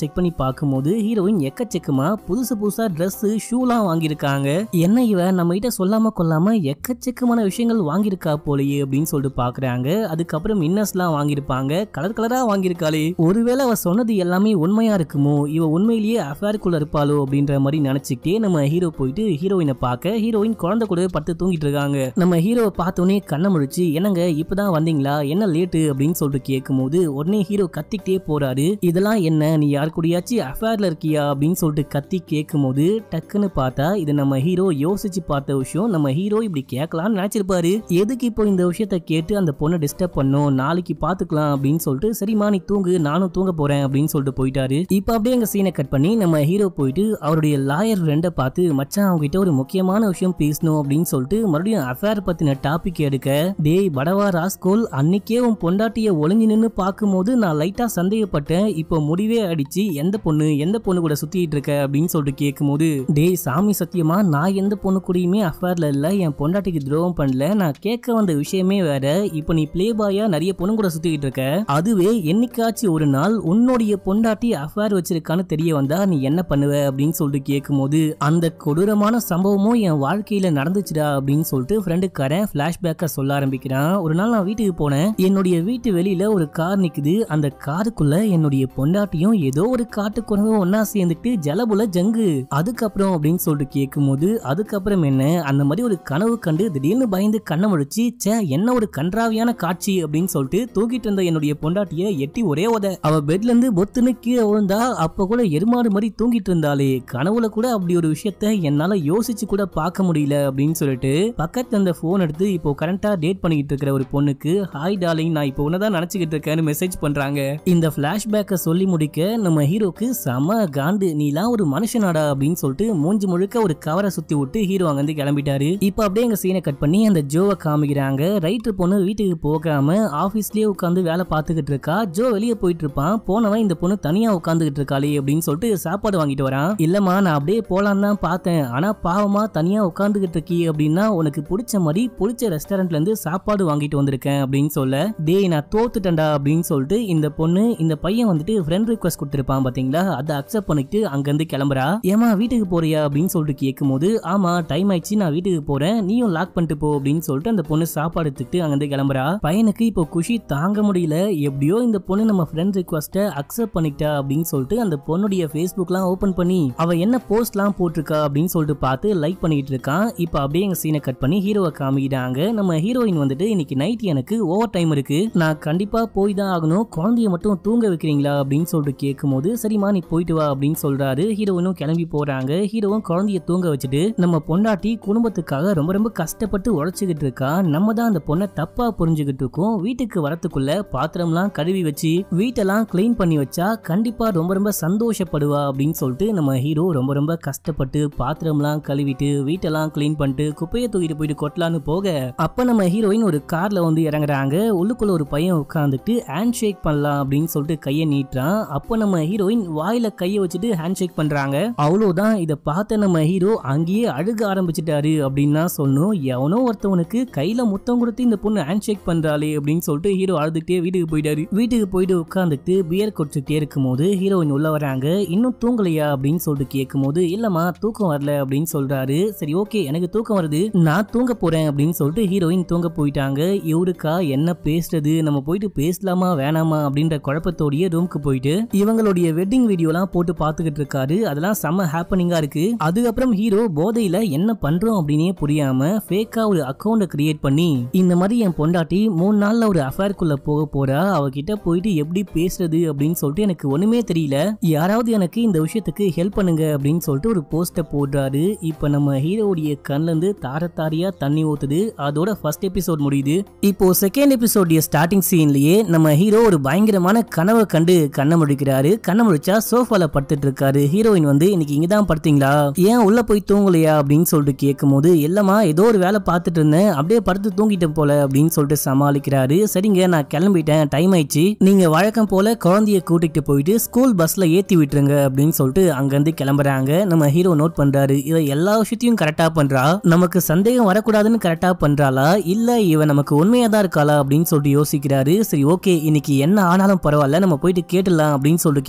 செக் பண்ணி பார்க்கும்போது ஹீரோயின் எக்கச்சக்கமா புதுசு புதுசா Dress ஷூலாம் வாங்கியிருக்காங்க என்ன இவ நம்ம கிட்ட சொல்லாம கொள்ளாம எக்கச்சக்கமான விஷயங்கள் வாங்கியிருக்கா போலயே அப்படின்னு சொல்லிட்டு பாக்குறாங்க அதுக்கப்புறம் இன்னஸ்லாம் வாங்கியிருப்பாங்க கலர் கலரா வாங்கியிருக்காளே ஒருவேளை அவ சொன்னது எல்லாமே உண்மையா இருக்குமோ இவ உண்மையிலேயே அஃபேருக்குள்ள இருப்பாளோ அப்படின்ற மாதிரி நினைச்சுக்கிட்டே நம்ம ஹீரோ போயிட்டு ஹீரோயினை பார்க்க ஹீரோயின் குழந்தை கூட படுத்து தூங்கிட்டு இருக்காங்க நம்ம ஹீரோவை பார்த்தோன்னே கண்ணை முழிச்சு என்னங்க இப்பதான் வந்தீங்களா என்ன லேட்டு அப்படின்னு சொல்லிட்டு கேட்கும்போது உடனே ஹீரோ கத்திக்கிட்டே போறாரு இதெல்லாம் என்ன நீ யார் கூடயாச்சும் அஃபேர்ல இருக்கியா அப்படின்னு சொல்லிட்டு கத்தி கேட்கும்போது டக்குன்னு பார்த்தா இது நம்ம ஹீரோ யோசிச்சு பார்த்த விஷயம் நம்ம ஹீரோ இப்படி கேட்கலாம்னு நினைச்சிருப்பாரு எதுக்கு இப்போ இந்த விஷயத்த கேட்டு அந்த பொண்ணை டிஸ்டர்ப் பண்ணும் நாளைக்கு பாத்துக்கலாம் அப்படின்னு சொல்லிட்டு சரிம்மா நீ தூங்கு நானும் தூங்க போறேன் அப்படின்னு சொல்லிட்டு போயிட்டாரு இப்போ அப்படியே எங்க சீனை கட் பண்ணி நம்ம ஹீரோ போயிட்டு அவருடைய லாயர் ரெண்டை பார்த்து மச்சான் அவங்க கிட்ட ஒரு முக்கியமான விஷயம் பேசணும் அப்படின்னு சொல்லிட்டு மறுபடியும் அஃபேர் பத்தின டாபிக் எடுக்க டேய் படவா ராஸ்கோல் அன்னைக்கே உன் பொண்டாட்டிய ஒளிஞ்சு நின்னு பார்க்கும்போது நான் லைட்டா சந்தேகப்பட்டேன் இப்போ முடிவே அடிச்சு எந்த பொண்ணு எந்த பொண்ணு கூட சுத்திட்டு இருக்க அப்படின்னு சொல்லிட்டு கேட்கும்போது டேய் சாமி சத்தியமா நான் எந்த பொண்ணு கூடயுமே அஃபேர்ல இல்ல என் பொண்டாட்டிக்கு துரோகம் பண்ணல நான் கேட்க வந்த விஷயமே வேற இப்போ நீ பிளே பாயா நிறைய பொண்ணு கூட சுத்திட்டு இருக்க அதுவே என்னைக்காச்சும் ஒரு நாள் உன்னுடைய பொண்டாட்டி அஃபேர் வச்சிருக்கான்னு தெரிய வந்தா நீ என்ன பண்ணுவ அப்படின்னு சொல்லிட்டு கேட்கும்போது அந்த கொடூரமான சம்பவமும் என் வாழ்க்கையில நடந்துச்சுடா அப்படின்னு சொல்லிட்டு ஃப்ரெண்டுக்காரன் பிளாஷ்பேக்கை சொல்ல ஆரம்பிக்கிறான் ஒரு நாள் நான் வீட்டுக்கு போனேன் என்னுடைய வீட்டு வெளியில ஒரு கார் நிக்குது அந்த காருக்குள்ள என்னுடைய பொண்டாட்டியும் ஏதோ ஒரு காட்டுக்குரங்கும் ஒன்னா சேர்ந்துட்டு ஜலபுல ஜங்கு அதுக்கப்புறம் அப்படின்னு சொல்லிட்டு கேட்கும்போது அதுக்கப்புறம் என்ன அந்த மாதிரி ஒரு கனவு கண்டு திடீர்னு பயந்து கண்ணை முழிச்சு ச்சே என்ன ஒரு கன்றாவியான காட்சி அப்படின்னு சொல்லிட்டு தூக்கிட்டு இருந்த என்னுடைய பொண்டாட்டிய எட்டி ஒரே உத அவ பெட்ல இருந்து பொத்துன்னு கீழே விழுந்தா அப்ப கூட எருமாடு மாதிரி தூங்கிட்டு இருந்தாலே கனவுல கூட அப்படி ஒரு விஷயத்த என்னால யோசிச்சு கூட பார்க்க முடியல அப்படின்னு சொல்லிட்டு பக்கத்துல இருந்த போன் எடுத்து இப்போ கரண்டா டேட் பண்ணிக்கிட்டு இருக்கிற ஒரு பொண்ணுக்கு ஹாய் டார்லிங் நான் இப்போ உன்னதான் நினைச்சுக்கிட்டு இருக்கேன்னு மெசேஜ் பண்றாங்க இந்த பிளாஷ்பேக்கை சொல்லி முடிக்க நம்ம ஹீரோக்கு செம காண்டு நீலாம் ஒரு மனுஷனாடா அப்படின்னு சொல்லிட்டு மூஞ்சி முழுக்க ஒரு கவரை சுத்தி விட்டு ஹீரோ அங்கிருந்து கிளம்பிட்டாரு இப்போ அப்படியே எங்க சீனை கட் பண்ணி அந்த ஜோவை காமிக்கிறாங்க ரைட்டர் பொண்ணு வீட்டுக்கு போகாம ஆபீஸ்லயே உட்காந்து வேலை பார்த்துக்கிட்டு இருக்கா ஜோ வெளியே போயிட்டு இருப்பான் போனவன் இந்த பொண்ணு தனியா உட்காந்துக்கிட்டு இருக்காளே அப்படின்னு சொல்லிட்டு சாப்பாடு வாங்கிட்டு வரான் இல்லம்மா நான் அப்படியே போலாம் தான் பார்த்தேன் ஆனா பாவமா தனியா உட்காந்துக்கிட்டு இருக்கி அப்படின்னா உனக்கு பிடிச்ச மாதிரி பிடிச்ச ரெஸ்டாரண்ட்ல இருந்து சாப்பாடு வாங்கிட்டு வந்திருக்கேன் அப்படின்னு சொல்ல டேய் நான் தோத்துட்டேன்டா அப்படின்னு சொல்லிட்டு இந்த பொண்ணு இந்த பையன் வந்துட்டு ஃப்ரெண்ட் ரிக்வஸ்ட் கொடுத்திருப்பான் பாத்தீங்களா அதை அக்செப்ட் பண்ணிட்டு அங்கிருந்து கிளம்புறா ஏமா வீட்டுக்கு போறியா அப்படின்னு சொல்லிட்டு கேட்கும்போது ஆமா டைம் ஆயிடுச்சு நான் வீட்டுக்கு போறேன் நீயும் லாக் பண்ணிட்டு போ அப்படின்னு சொல்லிட்டு அந்த பொண்ணு சாப்பாடு எடுத்துக்கிட்டு அங்கிருந்து கிளம்புறா பையனுக்கு இப்போ குஷி தாங்க முடியல எப்படியோ இந்த பொண்ணு நம்ம ஃப்ரெண்ட் ரிக்வஸ்ட்டை அக்செப்ட் பண்ணிட்டா அப்படின்னு சொல்லிட்டு அந்த பொண்ணுடைய ஃபேஸ்புக்லாம் ஓபன் பண்ணி அவ என்ன போஸ்ட்லாம் போட்டிருக்கா அப்படின்னு சொல்லிட்டு பார்த்து லைக் பண்ணிட்டு இருக்கான் இப்போ அப்படியே எங்க சீனை கட் பண்ணி ஹீரோவை காமிக்கிறாங்க நம்ம ஹீரோயின் வந்துட்டு இன்னைக்கு நைட் எனக்கு ஓவர் டைம் இருக்கு நான் கண்டிப்பா போய் தான் ஆகணும் குழந்தைய மட்டும் தூங்க வைக்கிறீங்களா அப்படின்னு சொல்லிட்டு கேட்கும்போது சரிம்மா நீ போயிட்டு வா அப்படின்னு சொல்றாரு ஹீரோயினும் கிளம்பி போறாங்க ஹீரோவும் குழந்தைய தூங்க வச்சுட்டு நம்ம பொண்டாட்டி குடும்பத்துக்காக ரொம்ப ரொம்ப கஷ்டப்பட்டு உழைச்சிக்கிட்டு இருக்கா நம்ம தான் அந்த பொண்ணை தப்பா புரிஞ்சுக்கிட்டு இருக்கோம் வீட்டுக்கு வரத்துக்குள்ள பாத்திரம்லாம் கழுவி வச்சு வீட்டெல்லாம் க்ளீன் பண்ணி வச்சா கண்டிப்பா ரொம்ப ரொம்ப சந்தோஷப்படுவா அப்படின்னு சொல்லிட்டு நம்ம ஹீரோ ரொம்ப ரொம்ப கஷ்டப்பட்டு பாத்திரம்லாம் கழுவிட்டு வீட்டெல்லாம் க்ளீன் பண்ணிட்டு குப்பையை தூக்கிட்டு போயிட்டு கொட்டலான்னு போக அப்ப நம்ம ஹீரோயின் ஒரு கார்ல வந்து இறங்குறாங்க உள்ளுக்குள்ள ஒரு பையன் உட்காந்துட்டு ஹேண்ட் ஷேக் பண்ணலாம் அப்படின்னு சொல்லிட்டு கையை நீட்டுறான் அப்போ நம்ம ஹீரோயின் வாயில கையை வச்சுட்டு ஹேண்ட் ஷேக் பண்றாங்க அவ்வளவுதான் இதை பார்த்த நம்ம ஹீரோ அங்கேயே அழுக ஆரம்பிச்சிட்டாரு அப்படின்னு தான் சொல்லணும் எவனோ ஒருத்தவனுக்கு கையில முத்தம் கொடுத்து இந்த பொண்ணு ஹேண்ட் ஷேக் பண்றாளே அப்படின்னு சொல்லிட்டு ஹீரோ அழுதுகிட்டே வீட்டுக்கு போயிட்டாரு வீட்டுக்கு போயிட்டு உட்காந்துட்டு பியர் குடிச்சுட்டே இருக்கும்போது ஹீரோயின் உள்ள வராங்க இன்னும் தூங்கலையா அப்படின்னு சொல்லிட்டு கேட்கும்போது இல்லம்மா தூக்கம் வரல அப்படின்னு சொல்றாரு சரி ஓகே எனக்கு தூக்கம் வருது நான் தூங்க போறேன் அப்படின்னு சொல்லிட்டு ஹீரோயின் தூங்க போயிட்டாங்க இவருக்கா என்ன பேசுறது நம்ம போயிட்டு பேசலாமா வேணாமா அப்படின்ற குழப்பத்தோடயே ரூமுக்கு போயிட்டு இவங்களுடைய வெட்டிங் வீடியோலாம் போட்டு பார்த்துக்கிட்டு இருக்காரு அதெல்லாம் செம்ம ஹாப்பனிங்கா இருக்கு அதுக்கப்புறம் ஹீரோ போதையில என்ன பண்றோம் அப்படின்னே புரியாம ஃபேக்கா ஒரு அக்கௌண்ட கிரியேட் பண்ணி இந்த மாதிரி என் பொண்டாட்டி மூணு நாள்ல ஒரு அஃபேர்க்குள்ள போக போறா அவகிட்ட போயிட்டு எப்படி பேசுறது அப்படின்னு சொல்லிட்டு எனக்கு ஒண்ணுமே தெரியல யாராவது எனக்கு இந்த விஷயத்துக்கு ஹெல்ப் பண்ணுங்க அப்படின்னு சொல்லிட்டு ஒரு போஸ்ட போடுறாரு இப்ப நம்ம ஹீரோவுடைய கண்ல இருந்து தார தாரியா தண்ணி ஊத்துது அதோட ஃபர்ஸ்ட் எபிசோட் முடியுது இப்போ செகண்ட் எபிசோடைய ஸ்டார்டிங் சீன்லயே நம்ம ஹீரோ ஒரு பயங்கரமான கனவை கண்டு கண்ணை முடிக்கிறாரு கண்ணை முடிச்சா சோஃபால படுத்துட்டு இருக்காரு ஹீரோயின் வந்து இன்னைக்கு இங்க தான் படுத்தீங்களா ஏன் உள்ள போய் தூங்கலையா அப்படின்னு சொல்லிட்டு கேட்கும்போது இல்லம்மா ஏதோ ஒரு வேலை பார்த்துட்டு இருந்தேன் அப்படியே படுத்து தூங்கிட்டேன் போல அப்படின்னு சொல்லிட்டு சமாளிக்கிறாரு சரிங்க நான் கிளம்பிட்டேன் டைம் ஆயிடுச்சு நீங்க வழக்கம் போல குழந்தைய கூட்டிட்டு போயிட்டு ஸ்கூல் பஸ்ல ஏத்தி விட்டுருங்க அப்படின்னு சொல்லிட்டு அங்கிருந்து கிளம்புறாங்க நம்ம ஹீரோ நோட் பண்றாரு இவ எல்லா விஷயத்தையும் கரெக்டா பண்றா நமக்கு சந்தேகம் வரக்கூடாதுன்னு கரெக்டா பண்றாளா இல்ல இவ நமக்கு உண்மையா தான் இருக்காளா அப்படின்னு சொல்லிட்டு யோசிக்கிறாரு சரி ஓகே இன்னைக்கு என்ன ஆனாலும் பரவாயில்ல நம்ம போயிட்டு கேட்டுடலாம் அப்படின்னு சொல்லிட்டு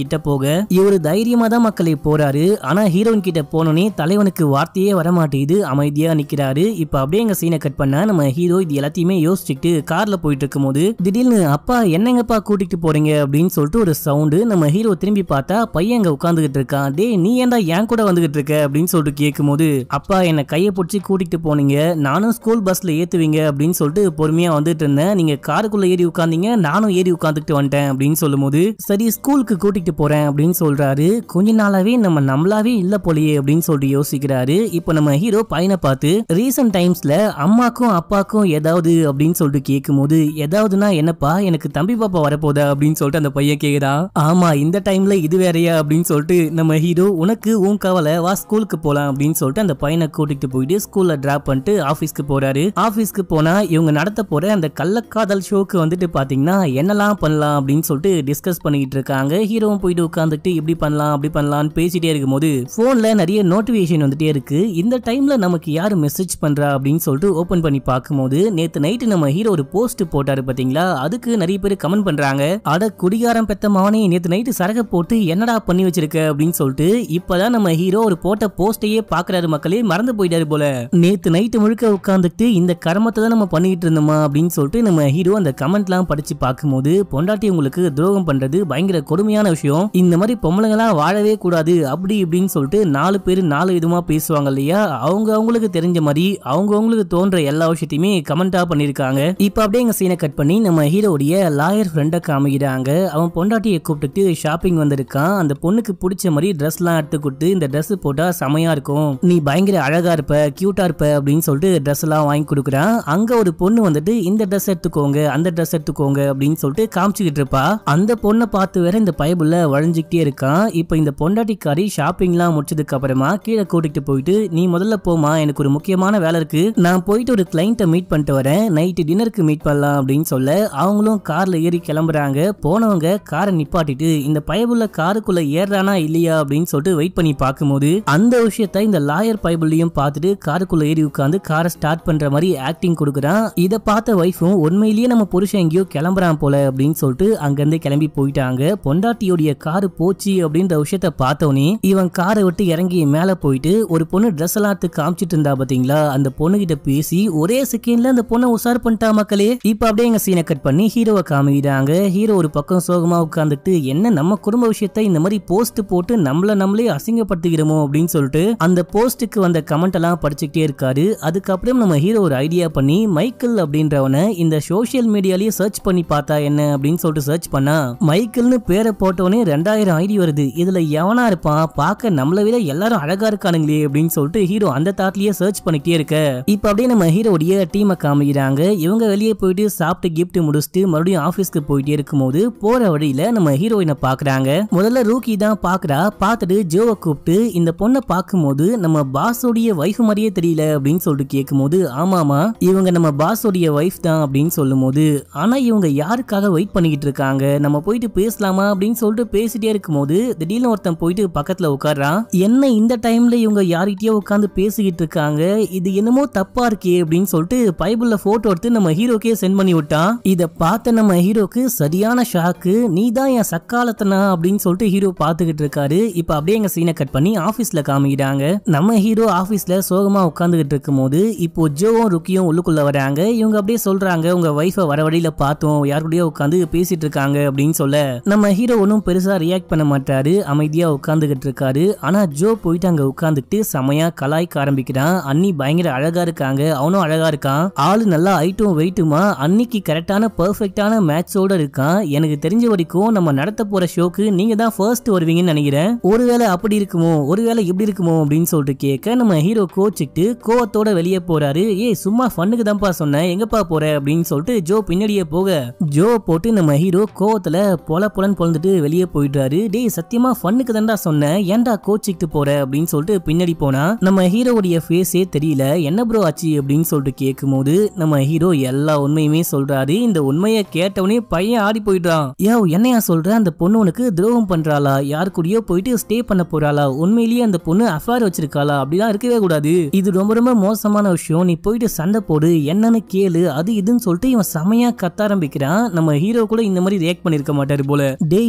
கிட்ட போக இவரு தைரியமா தான் மக்களை போறாரு ஆனா ஹீரோயின் கிட்ட போனோனே தலைவனுக்கு வார்த்தையே வர மாட்டேங்குது அமைதியா நிக்கிறாரு இப்ப அப்படியே எங்க சீனை கட் பண்ணா நம்ம ஹீரோ இது எல்லாத்தையுமே யோசிச்சுட்டு கார்ல போயிட்டு இருக்கும்போது திடீர்னு அப்பா என்னங்கப்பா கூட்டிட்டு போறீங்க அப்படின்னு சொல்லிட்டு ஒரு சவுண்டு நம்ம ஹீரோ திரும்பி பார்த்தா பையன் அங்க உட்காந்துகிட்டு இருக்கான் டே நீ ஏன்டா என் கூட வந்துகிட்டு இருக்க அப்படின்னு சொல்லிட்டு கேட்கும்போது அப்பா என்னை கையை பிடிச்சி கூட்டிட்டு போனீங்க நானும் ஸ்கூல் பஸ்ல ஏத்துவீங்க அப்படின்னு சொல்லிட்டு பொறுமையா வந்துட்டு இருந்தேன் நீங்க காருக்குள்ள ஏறி உட்காந்தீங்க நானும் ஏறி உட்காந்துட்டு வந்துட்டேன் அப்படின்னு சொல்லும்போது சரி ஸ்கூலுக்கு கூட்டிட்டு போறேன் அப்படின்னு சொல்றாரு கொஞ்ச நாளாவே நம்ம நம்மளாவே இல்ல போலயே அப்படின்னு சொல்லிட்டு யோசிக்கிறாரு இப்போ நம்ம ஹீரோ பையனை பார்த்து ரீசன்ட் டைம்ஸ்ல அம்மாக்கும் அப்பாக்கும் ஏதாவது அப்படின்னு சொல்லிட்டு கேட்கும்போது ஏதாவதுன்னா என்னப்பா எனக்கு தம்பி பாப்பா வரப்போதா அப்படின்னு சொல்லிட்டு அந்த பையன் கேக்குறான் ஆமா இந்த டைம்ல இது வேறயா அப்படின்னு சொல்லிட்டு நம்ம ஹீரோ உனக்கு உன் கவலை வா ஸ்கூலுக்கு போலாம் அப்படின்னு சொல்லிட்டு அந்த பையனை கூட்டிட்டு போயிட்டு ஸ்கூல்ல டிராப் பண்ணிட்டு ஆபீஸ்க்கு போறாரு ஆபீஸ்க்கு போனா இவங்க நடத்த போற அந்த கள்ளக்காதல் ஷோக்கு வந்துட்டு பாத்தீங்கன்னா என்னெல்லாம் பண்ணலாம் அப்படின்னு சொல்லிட்டு டிஸ்கஸ் பண்ணிட்டு இருக்காங்க ஹீரோவும் போயிட்டு உட்காந்துட்டு இப்படி பண்ணலாம் அப்படி பண்ணலாம்னு பேசிட்டே இருக்கும்போது போன்ல நிறைய நோட்டிபிகேஷன் வந்துட்டே இருக்கு இந்த டைம்ல நமக்கு யாரு மெசேஜ் பண்றா அப்படின்னு சொல்லிட்டு ஓபன் பண்ணி பார்க்கும்போது நேத்து நைட்டு நம்ம ஹீரோ ஒரு போஸ்ட் போட்டாரு பாத்தீங்களா அதுக்கு நிறைய பேர் கமெண்ட் பண்றாங்க அட குடிகாரம் பெத்த மவனே நேத்து நைட்டு சரக போட்டு என்னடா பண்ணி வச்சிருக்க அப்படின்னு சொல்லிட்டு இப்பதான் நம்ம ஹீரோ ஒரு போட்ட போஸ்டையே பாக்குறாரு மக்களே மறந்து போயிட்டாரு போல நேத்து நைட்டு முழுக்க உட்காந்துட்டு இந்த கர்மத்தை தான் நம்ம பண்ணிட்டு இருந்தோமா அப்படின்னு சொல்லிட்டு நம்ம ஹீரோ அந்த கமெண்ட்லாம் படிச்சு பார்க்கும்போது பொண்டாட்டி உங்களுக்கு துரோகம் பண்றது பயங்கர கொடுமையான விஷயம் இந்த மாதிரி பொம்பளைங்களாம் வாழவே கூடாது அப்படி இப்படின்னு சொல்லிட்டு நாலு பேர் நாலு விதமா பேசுவாங்க இல்லையா அவங்க அவங்களுக்கு தெரிஞ்ச மாதிரி அவங்க அவங்களுக்கு தோன்ற எல்லா விஷயத்தையுமே கமெண்டா பண்ணிருக்காங்க இப்ப அப்படியே எங்க சீனை கட் பண்ணி நம்ம ஹீரோடைய லாயர் ஃப்ரெண்டை காமிக்கிறாங்க அவன் பொண்டாட்டியை கூப்பிட்டுட்டு ஷாப்பிங் வந்திருக்கான் அந்த பொண்ணுக்கு பிடிச்ச மாதிரி ட்ரெஸ்லாம் எடுத்து கொடுத்து இந்த Dress போட்டா செமையா இருக்கும் நீ பயங்கர அழகா இருப்ப கியூட்டா இருப்ப அப்படின்னு சொல்லிட்டு ட்ரெஸ் எல்லாம் வாங்கி கொடுக்குறான் அங்க ஒரு பொண்ணு வந்துட்டு இந்த ட்ரெஸ் எடுத்துக்கோங்க அந்த ட்ரெஸ் எடுத்துக்கோங்க அப்படின்னு சொல்லிட்டு காமிச்சுக்கிட்டு இருப்பா அந்த பொண்ணை பார்த்து வேற இந்த பயபுள்ள வளைஞ்சுக்கிட்டே இருக்கான் இப்போ இந்த பொண்டாட்டிக்காரி ஷாப்பிங்லாம் முடிச்சதுக்கு அப்புறமா கீழே கூட்டிட்டு போயிட்டு நீ முதல்ல போமா எனக்கு ஒரு முக்கியமான வேலை இருக்கு நான் போயிட்டு ஒரு கிளைண்ட்டை மீட் பண்ணிட்டு வரேன் நைட்டு டின்னருக்கு மீட் பண்ணலாம் அப்படின்னு சொல்ல அவங்களும் கார்ல ஏறி கிளம்புறாங்க போனவங்க காரை நிப்பாட்டிட்டு இந்த பயபுள்ள காருக்குள்ள ஏறானா இல்லையா அப்படின்னு சொல்லிட்டு வெயிட் பண்ணி பார்க்கும்போது அந்த விஷயத்த இந்த லாயர் பயபுள்ளையும் பார்த்துட்டு காருக்குள்ள ஏறி உட்காந்து காரை ஸ்டார்ட் பண்ற மாதிரி ஆக்டிங் கொடுக்குறான் இதை பார்த்த ஒய்ஃபும் உண்மையிலேயே நம்ம புருஷன் எங்கேயோ கிளம்புறான் போல அப்படின்னு சொல்லிட்டு அங்கிருந்து கிளம்பி போயிட்டாங்க பொண்டாட்டியோடைய காரு போச்சு அப்படின்ற விஷயத்த பார்த்தோன்னே இவன் காரை விட்டு இறங்கி மேல போயிட்டு ஒரு பொண்ணு ட்ரெஸ் எல்லாம் எடுத்து காமிச்சிட்டு இருந்தா பாத்தீங்களா அந்த பொண்ணு கிட்ட பேசி ஒரே செகண்ட்ல அந்த பொண்ணை உசார் பண்ணிட்டா மக்களே இப்ப அப்படியே எங்க சீனை கட் பண்ணி ஹீரோவை காமிக்கிறாங்க ஹீரோ ஒரு பக்கம் சோகமா உட்காந்துட்டு என்ன நம்ம குடும்ப விஷயத்த இந்த மாதிரி போஸ்ட் போட்டு நம்மள நம்மளே அசிங்கப்படுத்திக்கிறோமோ அப்படின்னு சொல்லிட்டு அந்த போஸ்ட்டுக்கு வந்த கமெண்ட் எல்லாம் படிச்சுக்கிட்டே இருக்காரு அதுக்கப்புறம் நம்ம ஹீரோ ஒரு ஐடியா பண்ணி மைக்கேல் அப்படின்றவனை இந்த சோஷியல் மீடியாலயே சர்ச் பண்ணி பார்த்தா என்ன அப்படின்னு சொல்லிட்டு சர்ச் பண்ணா மைக்கேல்னு பேரை போட்டோன்னே ரெண்டாயிரம் ஐடி வருது இதுல எவனா இருப்பான் பார்க்க நம்மளை விட எல்லாரும் அழகா இருக்கானுங்களே அப்படின்னு சொல்லிட்டு ஹீரோ அந்த தாட்லயே சர்ச் பண்ணிட்டே இருக்க இப்ப அப்படியே நம்ம ஹீரோடைய டீமை காமிக்கிறாங்க இவங்க வெளியே போயிட்டு சாப்பிட்டு கிஃப்ட் முடிச்சுட்டு மறுபடியும் ஆபீஸ்க்கு போயிட்டே இருக்கும்போது போற வழியில நம்ம ஹீரோயினை பாக்குறாங்க முதல்ல ரூக்கி தான் பாக்குறா பார்த்துட்டு ஜோவை கூப்பிட்டு இந்த பொண்ணை பார்க்கும்போது நம்ம பாஸோடைய வைஃப் மாதிரியே தெரியல அப்படின்னு சொல்லிட்டு கேட்கும்போது ஆமாமா இவங்க நம்ம பாஸோடைய வைஃப் தான் அப்படின்னு சொல்லும்போது ஆனா இவங்க யாருக்காக வெயிட் பண்ணிக்கிட்டு இருக்காங்க நம்ம போயிட்டு பேசலாமா அப்படின்னு சொல்லிட்டு பேசிட்டே இருக்கும்போது திடீர்னு ஒருத்தன் போயிட்டு பக்கத்துல உட்கார்றான் என்ன இந்த டைம்ல இவங்க யார்கிட்டயோ உட்காந்து பேசிக்கிட்டு இருக்காங்க இது என்னமோ தப்பா இருக்கே அப்படின்னு சொல்லிட்டு பைபிள்ல போட்டோ எடுத்து நம்ம ஹீரோக்கே சென்ட் பண்ணி விட்டான் இத பார்த்த நம்ம ஹீரோக்கு சரியான ஷாக்கு நீ தான் என் சக்காலத்தனா அப்படின்னு சொல்லிட்டு ஹீரோ பார்த்துக்கிட்டு இருக்காரு இப்ப அப்படியே எங்க சீனை கட் பண்ணி ஆபீஸ்ல காமிக்கிறாங்க நம்ம ஹீரோ ஆபீஸ்ல சோகமா உட்காந்துக்கிட்டு இருக்கும்போது இப்போ ஜோவும் ருக்கியும் உள்ளுக்குள்ள வராங்க இவங்க அப்படியே சொல்றாங்க உங்க ஒய்ஃபை வர வழியில பார்த்தோம் யார் கூடயோ உட்காந்து பேசிட்டு இருக்காங்க அப்படின்னு சொல்ல நம்ம ஹீரோ ஒன்றும் பெருசா ரியாக்ட் பண்ண மாட்டாரு அமைதியா உட்காந்துக்கிட்டு இருக்காரு ஆனா ஜோ போயிட்டு அங்க உட்காந்துட்டு செமையா கலாய்க்க ஆரம்பிக்கிறான் அண்ணி பயங்கர அழகா இருக்காங்க அவனும் அழகா இருக்கான் ஆளு நல்லா ஹைட்டும் வெயிட்டுமா அன்னிக்கு கரெக்டான பெர்ஃபெக்டான மேட்சோட இருக்கான் எனக்கு தெரிஞ்ச வரைக்கும் நம்ம நடத்த போற ஷோக்கு நீங்க தான் ஃபர்ஸ்ட் வருவீங்கன்னு நினைக்கிறேன் ஒருவேளை அப்படி இருக்குமோ ஒருவேளை இப்படி இருக்குமோ அப்படின்னு சொல்லிட்டு கேட்க நம்ம ஹீரோ கோச்சிக்கிட்டு கோவத்தோட வெளியே போறாரு ஏய் சும்மா ஃபன்னுக்கு தான்ப்பா சொன்னேன் எங்கப்பா போற அப்படின்னு சொல்லிட்டு ஜோ பின்னாடியே போக ஜோ போட்டு நம்ம ஹீரோ கோவத்துல பொல பொலன்னு பொழந்துட்டு வெளியே போயிடுறாரு டேய் சத்தியமா ஃபன்னுக்கு தான்டா சொன்னேன் ஏன்டா கோச்சிக்கிட்டு போற அப்படின்னு சொல்லிட்டு பின்னாடி போனா நம்ம ஹீரோவுடைய ஃபேஸே தெரியல என்ன ப்ரோ ஆச்சு அப்படின்னு சொல்லிட்டு கேட்கும்போது நம்ம ஹீரோ எல்லா உண்மையுமே சொல்றாரு இந்த உண்மையை கேட்டவனே பையன் ஆடி போயிடுறான் யோ என்னையா சொல்ற அந்த பொண்ணு உனக்கு துரோகம் பண்றாளா யாரு கூடயோ போயிட்டு ஸ்டே பண்ண போறாளா உண்மையிலேயே அந்த பொண்ணு அஃபேர் வச்சிருக்காளா அப்படிலாம் இருக்கவே கூடாது இது ரொம்ப ரொம்ப மோசமான விஷயம் நீ போயிட்டு சண்டை போடு என்னன்னு கேளு அது இதுன்னு சொல்லிட்டு இவன் செமையா கத்த ஆரம்பிக்கிறான் நம்ம ஹீரோ கூட இந்த மாதிரி ரியாக்ட் பண்ணிருக்க மாட்டாரு போல டேய் பிபி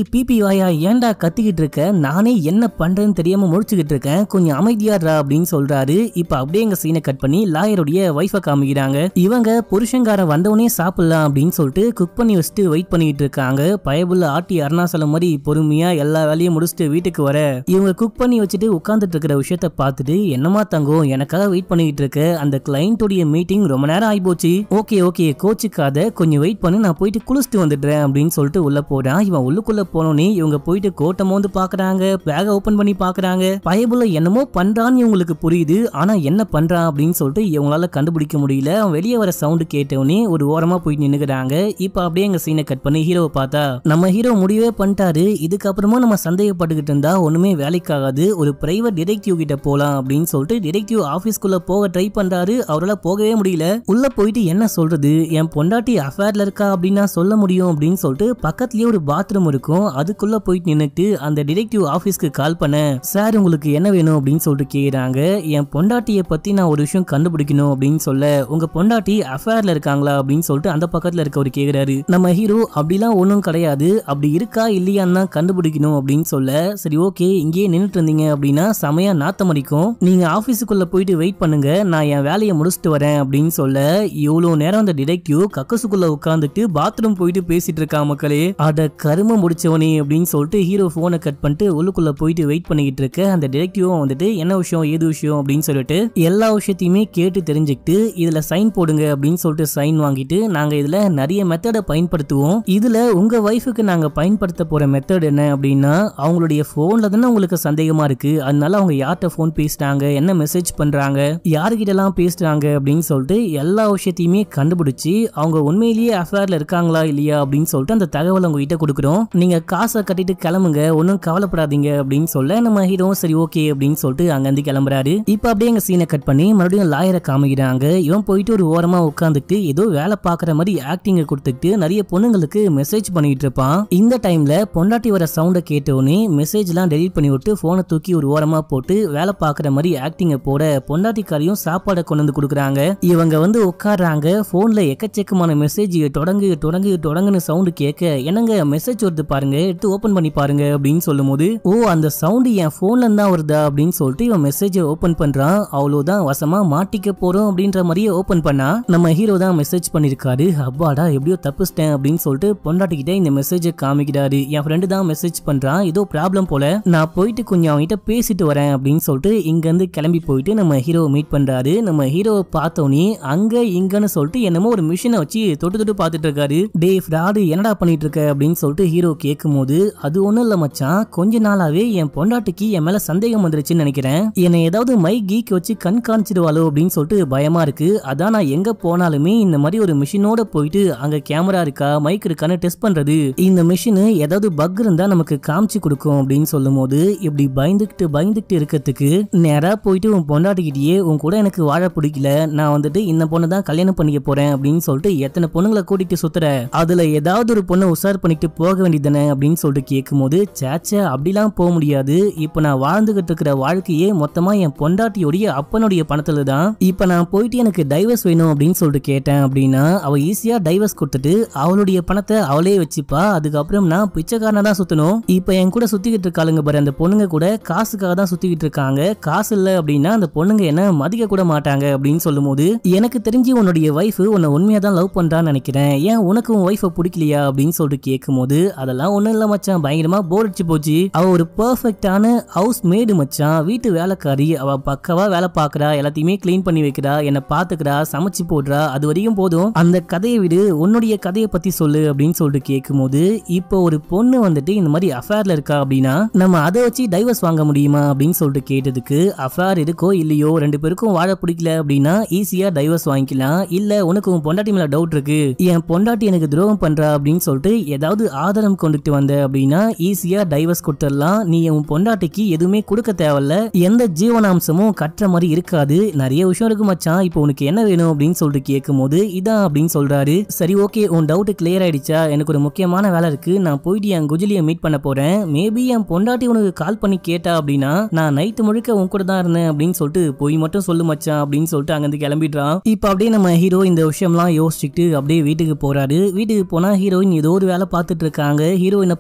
நமச்சிவாயா ஏன்டா கத்திக்கிட்டு இருக்க நானே என்ன பண்றேன்னு தெரியாம முடிச்சுக்கிட்டு இருக்கேன் கொஞ்சம் அமைதியாடுறா அப்படின்னு சொல்றாரு இப்ப அப்படியே எங்க சீனை கட் பண்ணி லாயருடைய ஒய்ஃபை காமிக்கிறாங்க இவங்க புருஷங்காரன் வந்தவனே சாப்பிடலாம் அப்படின்னு சொல்லிட்டு குக் பண்ணி வச்சுட்டு வெயிட் பண்ணிட்டு இருக்காங்க பயபுள்ள ஆட்டி அருணாசலம் மாதிரி பொறுமையா எல்லா வேலையும் முடிச்சுட்டு வீட்டுக்கு வர இவங்க குக் பண்ணி வச்சுட்டு உட்கார்ந்துட்டு இருக்கிற விஷயத்த பார்த்துட்டு என்னமா தங்கம் எனக்காக வெயிட் பண்ணிட்டு இருக்க அந்த கிளைண்ட்டுடைய மீட்டிங் ரொம்ப நேரம் ஆயிப்போச்சு ஓகே ஓகே கோச்சுக்காத கொஞ்சம் வெயிட் பண்ணு நான் போயிட்டு குளிச்சுட்டு வந்துடுறேன் அப்படின்னு சொல்லிட்டு உள்ள போறான் இவன் உள்ளுக்குள்ள போனோனே இவங்க போயிட்டு கோட்டை மோந்து பாக்குறாங்க பேக ஓபன் பண்ணி பாக்குறாங்க பயபுள்ள என்னமோ பண்றான்னு இவங்களுக்கு புரியுது ஆனா என்ன பண்றான் அப்படின்னு சொல்லிட்டு இவங்களால கண்டுபிடிக்க முடியல அவன் வெளியே வர சவுண்டு கேட்டவனே ஒரு ஓரமா போய் நின்னுக்கிறாங்க இப்ப அப்படியே எங்க சீனை கட் பண்ணி ஹீரோவை பார்த்தா நம்ம ஹீரோ முடிவே பண்ணிட்டாரு இதுக்கப்புறமா நம்ம சந்தேகப்பட்டுக்கிட்டு இருந்தா ஒண்ணுமே வேலைக்காகாது ஒரு பிரைவேட் டிடெக்டிவ் கிட்ட போலாம் அப்படின்னு சொல்லிட்டு டிடெக்டிவ் ஆபீஸ்க்குள்ள போக ட்ரை பண்றாரு அவரால் போகவே முடியல உள்ள போயிட்டு என்ன சொல்றது என் பொண்டாட்டி அஃபேர்ல இருக்கா அப்படின்னா சொல்ல முடியும் அப்படின்னு சொல்லிட்டு பக்கத்துலயே ஒரு பாத்ரூம் இருக்கும் அதுக்குள்ள போயிட்டு நின்னுட்டு அந்த டிடெக்டிவ் ஆபீஸ்க்கு கால் பண்ண சார் உங்களுக்கு என்ன வேணும் அப்படின்னு சொல்லிட்டு கேக்குறாங்க என் பொண்டாட்டிய பத்தி நான் ஒரு விஷயம் கண்டுபிடிக்கணும் அப்படின்னு சொல்ல உங்க பொண்டாட்டி அஃபேர்ல இருக்காங்களா அப்படின்னு சொல்லிட்டு அந்த பக்கத்துல இருக்கவர் கேக்குறாரு நம்ம ஹீரோ அப்படிலாம் ஒன்றும் கிடையாது அப்படி இருக்கா இல்லையான்னு தான் கண்டுபிடிக்கணும் அப்படின்னு சொல்ல சரி ஓகே இங்கேயே நின்னுட்டு இருந்தீங்க அப்படின்னா செமையா நாத்தம் அடிக்கும் நீங்க ஆபீஸுக்குள்ள போயிட்டு வெயிட் பண்ணுங்க நான் என் வேலையை முடிச்சுட்டு வரேன் அப்படின்னு சொல்ல இவ்வளவு நேரம் அந்த டிடெக்டிவ் கக்கசுக்குள்ள உட்காந்துட்டு பாத்ரூம் போயிட்டு பேசிட்டு இருக்கா மக்களே அட கரும முடிச்சவனே அப்படின்னு சொல்லிட்டு ஹீரோ போனை கட் பண்ணிட்டு உள்ளுக்குள்ள போயிட்டு வெயிட் பண்ணிக்கிட்டு இருக்க அந்த டிடெக்டிவும் வந்துட்டு என்ன விஷயம் ஏது விஷயம் அப்படின்னு சொல்லிட்டு எல்லா விஷயத்தையுமே கேட்டு தெரிஞ்சுக்கிட்டு இதுல சைன் போடுங்க அப்படின்னு சொல்லிட்டு சைன் வாங்கிட்டு நாங்க இதுல நிறைய மெத்தடை பயன்படுத்துவோம் இதுல உங்க ஒய்ஃபுக்கு நாங்க பயன்படுத்த போற மெத்தட் என்ன அப்படின்னா அவங்களுடைய போன்ல தானே உங்களுக்கு சந்தேகமா இருக்கு அதனால அவங்க யார்கிட்ட போன் பேசுறாங்க என்ன மெசேஜ் பண்றாங்க யாருக்கிட்ட எல்லாம் பேசுறாங்க அப்படின்னு சொல்லிட்டு எல்லா விஷயத்தையுமே கண்டுபிடிச்சு அவங்க உண்மையிலேயே அஃபேர்ல இருக்காங்களா இல்லையா அப்படின்னு சொல்லிட்டு அந்த தகவல் உங்ககிட்ட கொடுக்குறோம் நீங்க காசை கட்டிட்டு கிளம்புங்க ஒன்றும் கவலைப்படாதீங்க அப்படின்னு சொல்ல நம்ம ஹீரோ சரி ஓகே அப்படின்னு சொல்லிட்டு அங்கிருந்து கிளம்புறாரு இப்போ அப்படியே எங்க சீனை கட் பண்ணி மறுபடியும் லாயரை காமிக்கிறாங்க இவன் போயிட்டு ஒரு ஓரமா உட்காந்துட்டு ஏதோ வேலை பார்க்குற மாதிரி ஆக்டிங்கை கொடுத்துட்டு நிறைய பொண்ணுங்களுக்கு மெசேஜ் பண்ணிட்டு இருப்பான் இந்த டைம்ல பொண்டாட்டி வர சவுண்டை கேட்டோடனே மெசேஜ்லாம் டெலீட் பண்ணி விட்டு போனை தூக்கி ஒரு ஓரமா போட்டு வேலை பார்க்குற மாதிரி ஆக்டிங்கை போட பொண்டாட்டிக்காரையும் சாப்பாடை கொண்டு வந்து கொடுக்குறாங்க இவங்க வந்து உட்காடுறாங்க போன்ல எக்கச்சக்கமான மெசேஜ் தொடங்கு தொடங்கு தொடங்குன்னு சவுண்டு கேட்க என்னங்க மெசேஜ் வருது பாருங்க எடுத்து ஓபன் பண்ணி பாருங்க அப்படின்னு சொல்லும் போது ஓ அந்த சவுண்டு என் போன்ல தான் வருதா அப்படின்னு சொல்லிட்டு இவன் மெசேஜை ஓபன் பண்றான் அவ்வளவுதான் வசமா மாட்டிக்க போறோம் அப்படின்ற மாதிரியே ஓபன் பண்ணா நம்ம ஹீரோ தான் மெசேஜ் பண்ணிருக்காரு அப்பாடா எப்படியோ தப்பிச்சிட்டேன் அப்படின்னு சொல்லிட்டு பொண்டாட்டிக்கிட்ட இந்த மெசேஜை காமிக்கிறாரு என் ஃப்ரெண்டு தான் மெசேஜ் பண்றான் ஏதோ ப்ராப்ளம் போல நான் போயிட்டு கொஞ்சம் அவன்கிட்ட பேசிட்டு வரேன் அப்படின்னு சொல்லிட்டு இங்க இருந்து கிளம்பி போயிட்டு நம்ம ஹீரோவை மீட் பண்றாரு நம்ம ஹீரோவை பார்த்தோன்னே அங்க இங்கன்னு சொல்லிட்டு என்னமோ ஒரு மிஷினை வச்சு தொட்டு தொட்டு பார்த்துட்டு இருக்காரு டே ஃப்ராடு என்னடா பண்ணிட்டு இருக்க அப்படின்னு சொல்லிட்டு ஹீரோ கேட்கும்போது அது ஒண்ணும் இல்ல மச்சான் கொஞ்ச நாளாவே என் பொண்டாட்டிக்கு என் மேல சந்தேகம் வந்துருச்சுன்னு நினைக்கிறேன் என்னை ஏதாவது மை கீக் வச்சு கண் காணிச்சிடுவாளோ அப்படின்னு சொல்லிட்டு பயமா இருக்கு அதான் நான் எங்க போனாலுமே இந்த மாதிரி ஒரு மிஷினோட போயிட்டு அங்க கேமரா இருக்கா மைக் இருக்கான்னு டெஸ்ட் பண்றது இந்த மிஷின் ஏதாவது பக் இருந்தா நமக்கு காமிச்சு கொடுக்கும் அப்படின்னு சொல்லும் போது இப்படி பயந்துகிட்டு பயந்துகிட்டு இருக்கிறதுக்கு நேரா போயிட்டு உன் பொண்டாட்டிக்கிட்டயே உன் கூட எனக்கு வாழ பிடிக்கல நான் வந்துட்டு இந்த பொண்ணை தான் கல்யாணம் பண்ணிக்க போறேன் அப்படின்னு சொல்லிட்டு எத்தனை பொண்ணுங்களை கூட்டிட்டு சுத்துற அதுல ஏதாவது ஒரு பொண்ணை உசார் பண்ணிட்டு போக வேண்டியதானே அப்படின்னு சொல்லிட்டு கேட்கும்போது சேச்சே அப்படிலாம் போக முடியாது இப்ப நான் வாழ்ந்துகிட்டு இருக்கிற வாழ்க்கையே மொத்தமா என் பொண்டாட்டியோடைய அப்பனுடைய பணத்துல தான் இப்ப நான் போயிட்டு எனக்கு டைவர்ஸ் வேணும் அப்படின்னு சொல்லிட்டு கேட்டேன் அப்படின்னா அவ ஈஸியா டைவர்ஸ் கொடுத்துட்டு அவளுடைய பணத்தை அவளே வச்சுப்பா அதுக்கப்புறம் நான் பிச்சைக்காரனா தான் சுத்தணும் இப்ப என் கூட சுத்திக்கிட்டு இருக்காளுங்க பாரு அந்த பொண்ணுங்க கூட காசுக்காக தான் சுத்திக்கிட்டு இருக்காங்க காசு இல்ல அப்படின்னா அந்த பொண்ணுங்க என்ன மதிக்க கூட மாட்டாங்க அப்படின்னு சொல்லும்போது எனக்கு தெரிஞ்சு உன்னுடைய ஒய்ஃப் உன்னை உண்மையா தான் லவ் பண்றான்னு நினைக்கிறேன் ஏன் உனக்கு உன் ஒய்ஃபை பிடிக்கலையா அப்படின்னு சொல்லிட்டு கேட்கும்போது அதெல்லாம் ஒண்ணும் இல்ல மச்சான் பயங்கரமா போர் அடிச்சு போச்சு அவ ஒரு பெர்ஃபெக்டான ஹவுஸ் மேடு மச்சான் வீட்டு வேலைக்காரி அவ பக்கவா வேலை பார்க்கறா எல்லாத்தையுமே க்ளீன் பண்ணி வைக்கிறா என்னை பாத்துக்கிறா சமைச்சு போடுறா அது வரைக்கும் போதும் அந்த கதையை விடு உன்னுடைய கதையை பத்தி சொல்லு அப்படின்னு சொல்லிட்டு கேட்கும்போது இப்போ ஒரு பொண்ணு வந்துட்டு இந்த மாதிரி அஃபேர்ல இருக்கா அப்படின்னா நம்ம அதை வச்சு டைவர்ஸ் வாங்க முடியுமா அப்படின்னு சொல்லிட்டு கேட்டதுக்கு அஃபேர் இருக்கோ இல்லையோ ரெண்டு பேருக்கும் வாழ பிடிக்கல அப்படின்னா ஈஸியா டைவர்ஸ் வாங்கிக்கலாம் இல்ல உனக்கு உன் பொண்டாட்டி மேல டவுட் இருக்கு என் பொண்டாட்டி எனக்கு துரோகம் பண்றா அப்படின்னு சொல்லிட்டு ஏதாவது ஆதாரம் கொண்டுட்டு வந்த அப்படின்னா ஈஸியா டைவர்ஸ் கொடுத்துடலாம் நீ உன் பொண்டாட்டிக்கு எதுவுமே கொடுக்க தேவையில்ல எந்த ஜீவனாம்சமும் கட்டுற மாதிரி இருக்காது நிறைய விஷயம் இருக்கு மச்சான் இப்போ உனக்கு என்ன வேணும் அப்படின்னு சொல்லிட்டு கேட்கும்போது இதான் அப்படின்னு சொல்றாரு சரி ஓகே உன் டவுட் கிளியர் ஆயிடுச்சா எனக்கு ஒரு முக்கியமான வேலை இருக்கு நான் போயிட்டு என் குஜிலியை மீட் பண்ண போறேன் மேபி என் பொண்டாட்டி உனக்கு கால் பண்ணி கேட்டா அப்படின்னா நான் நைட்டு முழுக்க உன் கூட தான் இருந்தேன் அப்படின்னு சொல்லிட்டு போய் மட்டும் சொல்லு மச்சான் அப்படின்னு சொல்லிட்டு அங்கிருந்து கிளம்பிடுறான் இப்போ அப்படியே நம்ம ஹீரோ இந்த விஷயம்லாம் யோசிச்சுட்டு அப்படியே வீட்டுக்கு போறாரு வீட்டுக்கு போனா ஹீரோயின் ஏதோ ஒரு வேலை பார்த்துட்டு இருக்காங்க ஹீரோயினை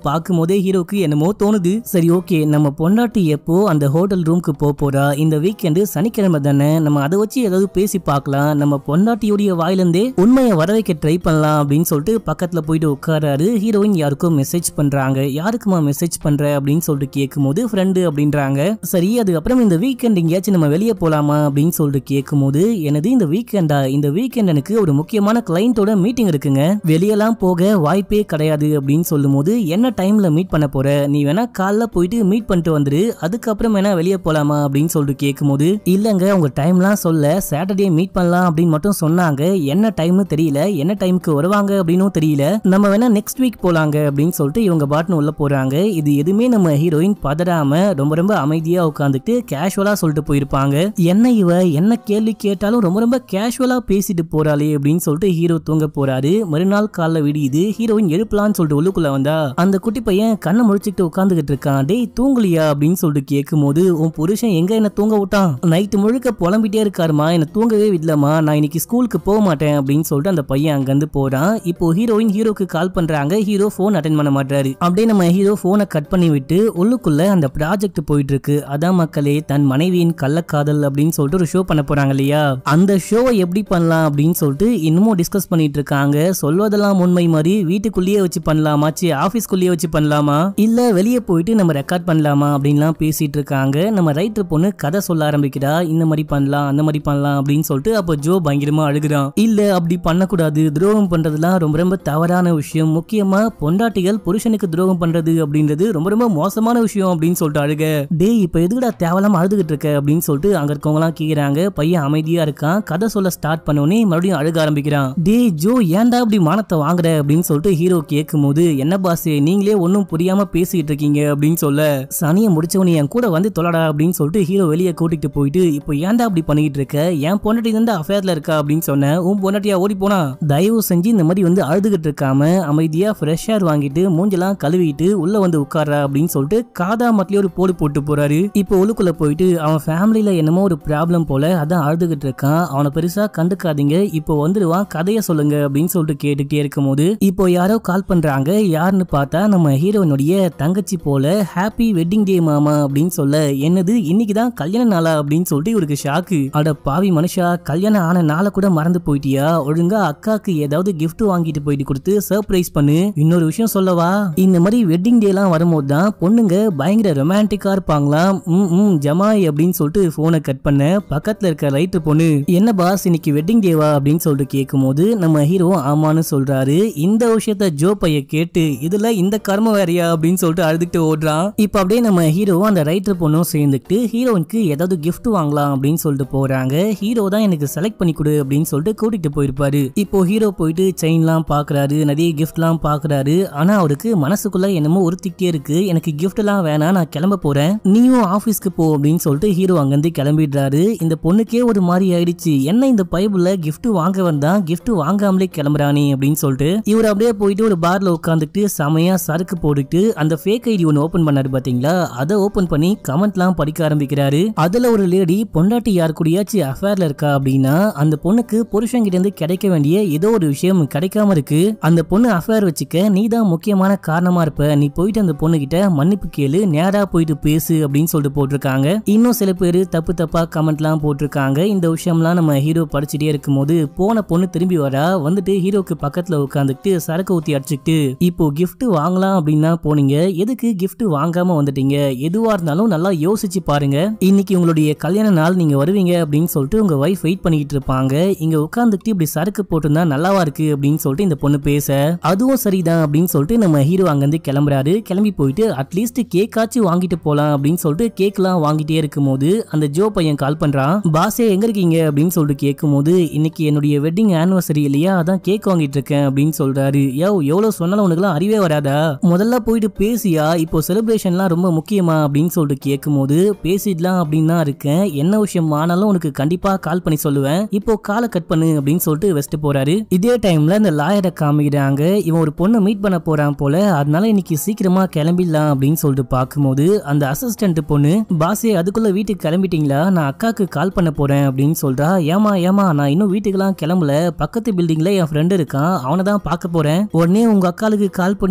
பார்க்கும் போதே ஹீரோக்கு என்னமோ தோணுது சரி ஓகே நம்ம பொண்டாட்டி எப்போ அந்த ஹோட்டல் ரூமுக்கு போக போறா இந்த வீக்கெண்டு சனிக்கிழமை தானே நம்ம அதை வச்சு ஏதாவது பேசி பார்க்கலாம் நம்ம பொண்டாட்டியுடைய வாயிலிருந்தே உண்மையை வர வைக்க ட்ரை பண்ணலாம் அப்படின்னு சொல்லிட்டு பக்கத்துல போயிட்டு உட்காராரு ஹீரோயின் யாருக்கோ மெசேஜ் பண்றாங்க யாருக்குமா மெசேஜ் பண்ற அப்படின்னு சொல்லிட்டு கேட்கும்போது ஃப்ரெண்டு அப்படின்றாங்க சரி அதுக்கப்புறம் இந்த வீக்கெண்ட் எங்கேயாச்சும் நம்ம வெளியே போலாமா அப்படின்னு சொல்லிட்டு கேட்கும்போது எனது இந்த வீக்கெண்டா இந்த வீக்கெண்ட் எனக்கு ஒரு முக்கியமான கிளைண்டோட மீட்டிங் இருக்குங்க வெளியெல்லாம் போக வாய்ப்பே கிடையாது அப்படின்னு சொல்லும்போது என்ன டைம்ல மீட் பண்ண போற நீ வேணா காலைல போயிட்டு மீட் பண்ணிட்டு வந்துரு அதுக்கப்புறம் வேணா வெளியே போலாமா அப்படின்னு சொல்லிட்டு கேட்கும்போது இல்லங்க உங்க டைம்லாம் சொல்ல சாட்டர்டே மீட் பண்ணலாம் அப்படின்னு மட்டும் சொன்னாங்க என்ன டைம்னு தெரியல என்ன டைம்க்கு வருவாங்க அப்படின்னும் தெரியல நம்ம வேணா நெக்ஸ்ட் வீக் போலாங்க அப்படின்னு சொல்லிட்டு இவங்க பாட்டுன்னு உள்ள போறாங்க இது எதுவுமே நம்ம ஹீரோயின் பதறாம ரொம்ப ரொம்ப அமைதியா உட்காந்துட்டு கேஷுவலா சொல்லிட்டு போயிருப்பாங்க என்ன இவ என்ன கேள்வி கேட்டாலும் ரொம்ப ரொம்ப கேஷுவலா பேசிட்டு போறாளே அப்படின்னு சொல்லிட்டு ஹீரோ தூங்க போறாரு மறுநாள் காலைல விடியுது ஹீரோயின் எழுப்பலான்னு சொல்லிட்டு உள்ளுக்குள்ள வந்தா அந்த குட்டி பையன் கண்ணை முழிச்சுக்கிட்டு உட்காந்துக்கிட்டு இருக்கான் டேய் தூங்கலியா அப்படின்னு சொல்லிட்டு கேட்கும்போது உன் புருஷன் எங்க என்ன தூங்க விட்டான் நைட்டு முழுக்க புலம்பிட்டே இருக்காருமா என்ன தூங்கவே விடலமா நான் இன்னைக்கு ஸ்கூலுக்கு போக மாட்டேன் அப்படின்னு சொல்லிட்டு அந்த பையன் அங்கிருந்து போறான் இப்போ ஹீரோயின் ஹீரோக்கு கால் பண்றாங்க ஹீரோ ஃபோன் அட்டன் பண்ண மாட்டாரு அப்படியே நம்ம ஹீரோ போனை கட் பண்ணி விட்டு உள்ளுக்குள்ள அந்த ப்ராஜெக்ட் போயிட்டு இருக்கு அதான் மக்களே தன் மனைவியின் கள்ளக்காதல் அப்படின்னு சொல்லிட்டு ஒரு ஷோ பண்ண போறாங்க இல்லையா அந்த ஷோவை எப்படி பண்ணலாம் அப்படின்னு சொல்லிட்டு இன்னமும் டிஸ்கஸ் பண்ணிட்டு இருக்காங்க சொல்வதெல்லாம் உண்மை மாதிரி வீட்டுக்குள்ளேயே வச்சு பண்ணலாமா சி ஆபீஸ்க்குள்ளேயே வச்சு பண்ணலாமா இல்ல வெளியே போயிட்டு நம்ம ரெக்கார்ட் பண்ணலாமா அப்படின்லாம் பேசிட்டு இருக்காங்க நம்ம ரைட்டர் பொண்ணு கதை சொல்ல ஆரம்பிக்கிறா இந்த மாதிரி பண்ணலாம் அந்த மாதிரி பண்ணலாம் அப்படின்னு சொல்லிட்டு அப்போ ஜோ பயங்கரமா அழுகுறான் இல்ல அப்படி பண்ணக்கூடாது துரோகம் பண்றதுலாம் ரொம்ப ரொம்ப தவறான விஷயம் முக்கியமா பொண்டாட்டிகள் புருஷனுக்கு துரோகம் பண்றது அப்படின்றது ரொம்ப ரொம்ப மோசமான விஷயம் அப்படின்னு சொல்லிட்டு அழுக டேய் இப்ப எதுக்குடா தேவலாம அழுதுகிட்டு இருக்க அப்படின்னு சொல்லிட்டு அங்க இருக்கவங்க எல்லாம் கேக்குறாங்க பையன் அமைதியா இருக்கான் கதை சொல்ல ஸ்டார்ட் பண்ணோனே மறுபடியும் அழுக ஆரம்பிக்கிறான் டேய் ஜோ ஏன்டா இப்படி மானத்தை வாங்குற அப்படின்னு சொல்லிட்டு ஹீரோ கேட்கும்போது என்ன பாஸ் நீங்களே ஒன்னும் புரியாம பேசிட்டு இருக்கீங்க அப்படின்னு சொல்ல சனியை முடிச்சவனே என் கூட வந்து தொலைடா அப்படின்னு சொல்லிட்டு ஹீரோ வெளியே கூட்டிட்டு போயிட்டு இப்போ ஏன்டா அப்படி பண்ணிட்டு இருக்க என் பொண்டாட்டி வந்து அஃபேர்ல இருக்கா அப்படின்னு சொன்னேன் உன் பொண்டாட்டியா ஓடி போனா தயவு செஞ்சு இந்த மாதிரி வந்து அழுதுகிட்டு இருக்காம அமைதியா ஃப்ரெஷ் ஏர் வாங்கிட்டு மூஞ்செல்லாம் கழுவிட்டு உள்ள வந்து உட்கார்றா அப்படின்னு சொல்லிட்டு காதா மத்திலே ஒரு போடு போட்டு போறாரு இப்போ உள்ளுக்குள்ள போயிட்டு அவன் ஃபேமிலியில என்னமோ ஒரு ப்ராப்ளம் போல அதான் அழுதுகிட்டு இருக்கான் அவனை பெருசா கண்டுக்காதீங்க இப்போ வந்துடுவான் கதைய சொல்லுங்க அப்படின்னு சொல்லிட்டு கேட்டுட்டே இருக்கும்போது இப்போ யாரோ கால் பண்றாங்க யாருன்னு பார்த்தா நம்ம ஹீரோனுடைய தங்கச்சி போல ஹாப்பி வெட்டிங் டே மாமா அப்படின்னு சொல்ல என்னது இன்னைக்கு தான் கல்யாண நாளா அப்படின்னு சொல்லிட்டு இவருக்கு ஷாக்கு அட பாவி மனுஷா கல்யாணம் ஆன நாளை கூட மறந்து போயிட்டியா ஒழுங்கா அக்காக்கு ஏதாவது gift வாங்கிட்டு போயிட்டு கொடுத்து சர்ப்ரைஸ் பண்ணு இன்னொரு விஷயம் சொல்லவா இந்த மாதிரி வெட்டிங் டே எல்லாம் வரும்போது தான் பொண்ணுங்க பயங்கர ரொமான்டிக்கா இருப்பாங்களாம் ம் ம் ஜமாய் அப்படின்னு சொல்லிட்டு போனை கட் பண்ண பக்கத்துல இருக்க ரைட்டு பொண்ணு என்ன பாஸ் இன்னைக்கு வெட்டிங் டேவா அப்படின்னு சொல்லிட்டு கேட்கும்போது நம்ம ஹீரோ ஆமான்னு சொல்றாரு இந்த விஷயத்த ஜோ பைய கேட்டு இதுல இந்த கர்மம் வேறையா அப்படின்னு சொல்லிட்டு அழுதுகிட்டு ஓடுறான் இப்போ அப்படியே நம்ம ஹீரோ அந்த ரைட்டர் பொண்ணும் சேர்ந்துக்கிட்டு ஹீரோயினுக்கு ஏதாவது gift வாங்கலாம் அப்படின்னு சொல்லிட்டு போறாங்க ஹீரோ தான் எனக்கு செலக்ட் பண்ணி கொடு அப்படின்னு சொல்லிட்டு கூட்டிட்டு போயிருப்பாரு இப்போ ஹீரோ போயிட்டு செயின்லாம் பாக்குறாரு நிறைய கிஃப்ட்லாம் பாக்குறாரு ஆனா அவருக்கு மனசுக்குள்ள என்னமோ உறுத்திக்கிட்டே இருக்கு எனக்கு gift எல்லாம் வேணாம் நான் கிளம்ப போறேன் நீயும் ஆபீஸ்க்கு போ அப்படின்னு சொல்லிட்டு ஹீரோ அங்கிருந்து கிளம்பிடுறாரு இந்த பொண்ணுக்கே ஒரு மாதிரி ஆயிடுச்சு என்ன இந்த பைபிள்ல gift வாங்க வந்தான் gift வாங்காமலே கிளம்புறானே அப்படின்னு சொல்லிட்டு இவர் அப்படியே போயிட்டு ஒரு பார்ல உட்காந்துட்டு செமையா சரக்கு போட்டுட்டு அந்த ஃபேக் ஐடி ஒன்று ஓபன் பண்ணாரு பாத்தீங்களா அதை ஓபன் பண்ணி கமெண்ட்லாம் படிக்க ஆரம்பிக்கிறாரு அதுல ஒரு லேடி பொண்டாட்டி யார் கூடயாச்சும் அஃபேர்ல இருக்கா அப்படின்னா அந்த பொண்ணுக்கு புருஷன் கிட்ட இருந்து கிடைக்க வேண்டிய ஏதோ ஒரு விஷயம் கிடைக்காம இருக்கு அந்த பொண்ணு அஃபேர் வச்சுக்க நீ தான் முக்கியமான காரணமா இருப்ப நீ போயிட்டு அந்த பொண்ணு கிட்ட மன்னிப்பு கேளு நேரா போயிட்டு பேசு அப்படின்னு சொல்லிட்டு போட்டிருக்காங்க இன்னும் சில பேர் தப்பு தப்பா கமெண்ட்லாம் போட்டிருக்காங்க இந்த விஷயம்லாம் நம்ம ஹீரோ படிச்சுட்டே இருக்கும்போது போன பொண்ணு திரும்பி வரா வந்துட்டு ஹீரோக்கு பக்கத்துல உட்காந்துக்கிட்டு சரக்கு ஊத்தி அடிச்சுக்கிட்டு இப்போ gift வாங்கலாம் அப்படின்னா போனீங்க எதுக்கு gift வாங்காம வந்துட்டீங்க எதுவா இருந்தாலும் நல்லா யோசிச்சு பாருங்க இன்னைக்கு உங்களுடைய கல்யாண நாள் நீங்க வருவீங்க அப்படின்னு சொல்லிட்டு உங்க ஒய்ஃப் வெயிட் பண்ணிக்கிட்டு இருப்பாங்க இங்க உட்காந்துக்கிட்டு இப்படி சரக்கு போட்டிருந்தா நல்லாவா இருக்கு அப்படின்னு சொல்லிட்டு இந்த பொண்ணு பேச அதுவும் சரிதான் அப்படின்னு சொல்லிட்டு நம்ம ஹீரோ அங்கிருந்து கிளம்புறாரு கிளம்பி போயிட்டு அட்லீஸ்ட் கேக்காச்சும் வாங்கிட்டு போலாம் அப்படின்னு சொல்லிட்டு கேக்லாம் வாங்கிட்டே இருக்கும்போது அந்த ஜோ பையன் கால் பண்றான் பாஸே எங்க இருக்கீங்க அப்படின்னு சொல்லிட்டு கேட்கும்போது இன்னைக்கு என்னுடைய வெட்டிங் ஆனிவர்சரி இல்லையா அதான் கேக் வாங்கிட்டு இருக்கேன் அப்படின்னு சொல்றாரு யோ எவ்வளவு சொன்னாலும் உனக்குலாம் அறிவே வராதா முதல்ல போயிட்டு பேசியா இப்போ செலிப்ரேஷன்லாம் ரொம்ப முக்கியமா அப்படின்னு சொல்லிட்டு கேட்கும்போது பேசிடலாம் அப்படின்னு தான் இருக்கேன் என்ன விஷயம் ஆனாலும் உனக்கு கண்டிப்பா கால் பண்ணி சொல்லுவேன் இப்போ காலை கட் பண்ணு அப்படின்னு சொல்லிட்டு வெஸ்ட் போறாரு இதே டைம்ல இந்த லாயரை காமிக்கிறாங்க இவன் ஒரு பொண்ணை மீட் பண்ண போறான் போல அதனால இன்னைக்கு சீக்கிரமா கிளம்பிடலாம் அப்படின்னு சொல்லிட்டு பார்க்கும்போது அந்த அசிஸ்டன்ட் பொண்ணு பாஸே அதுக்குள்ள வீட்டுக்கு கிளம்பிட்டீங்களா நான் அக்காக்கு கால் பண்ண போறேன் அப்படின்னு சொல்றா ஏமா ஏமா நான் இன்னும் வீட்டுக்கெல்லாம் கிளம்பல பக்கத்து பில்டிங்ல என் ஃப்ரெண்டு இருக்கான் அவனை தான் பார்க்க போறேன் உடனே உங்க அக்காளுக்கு கால் பண்ணி நான் வீட்டுக்கு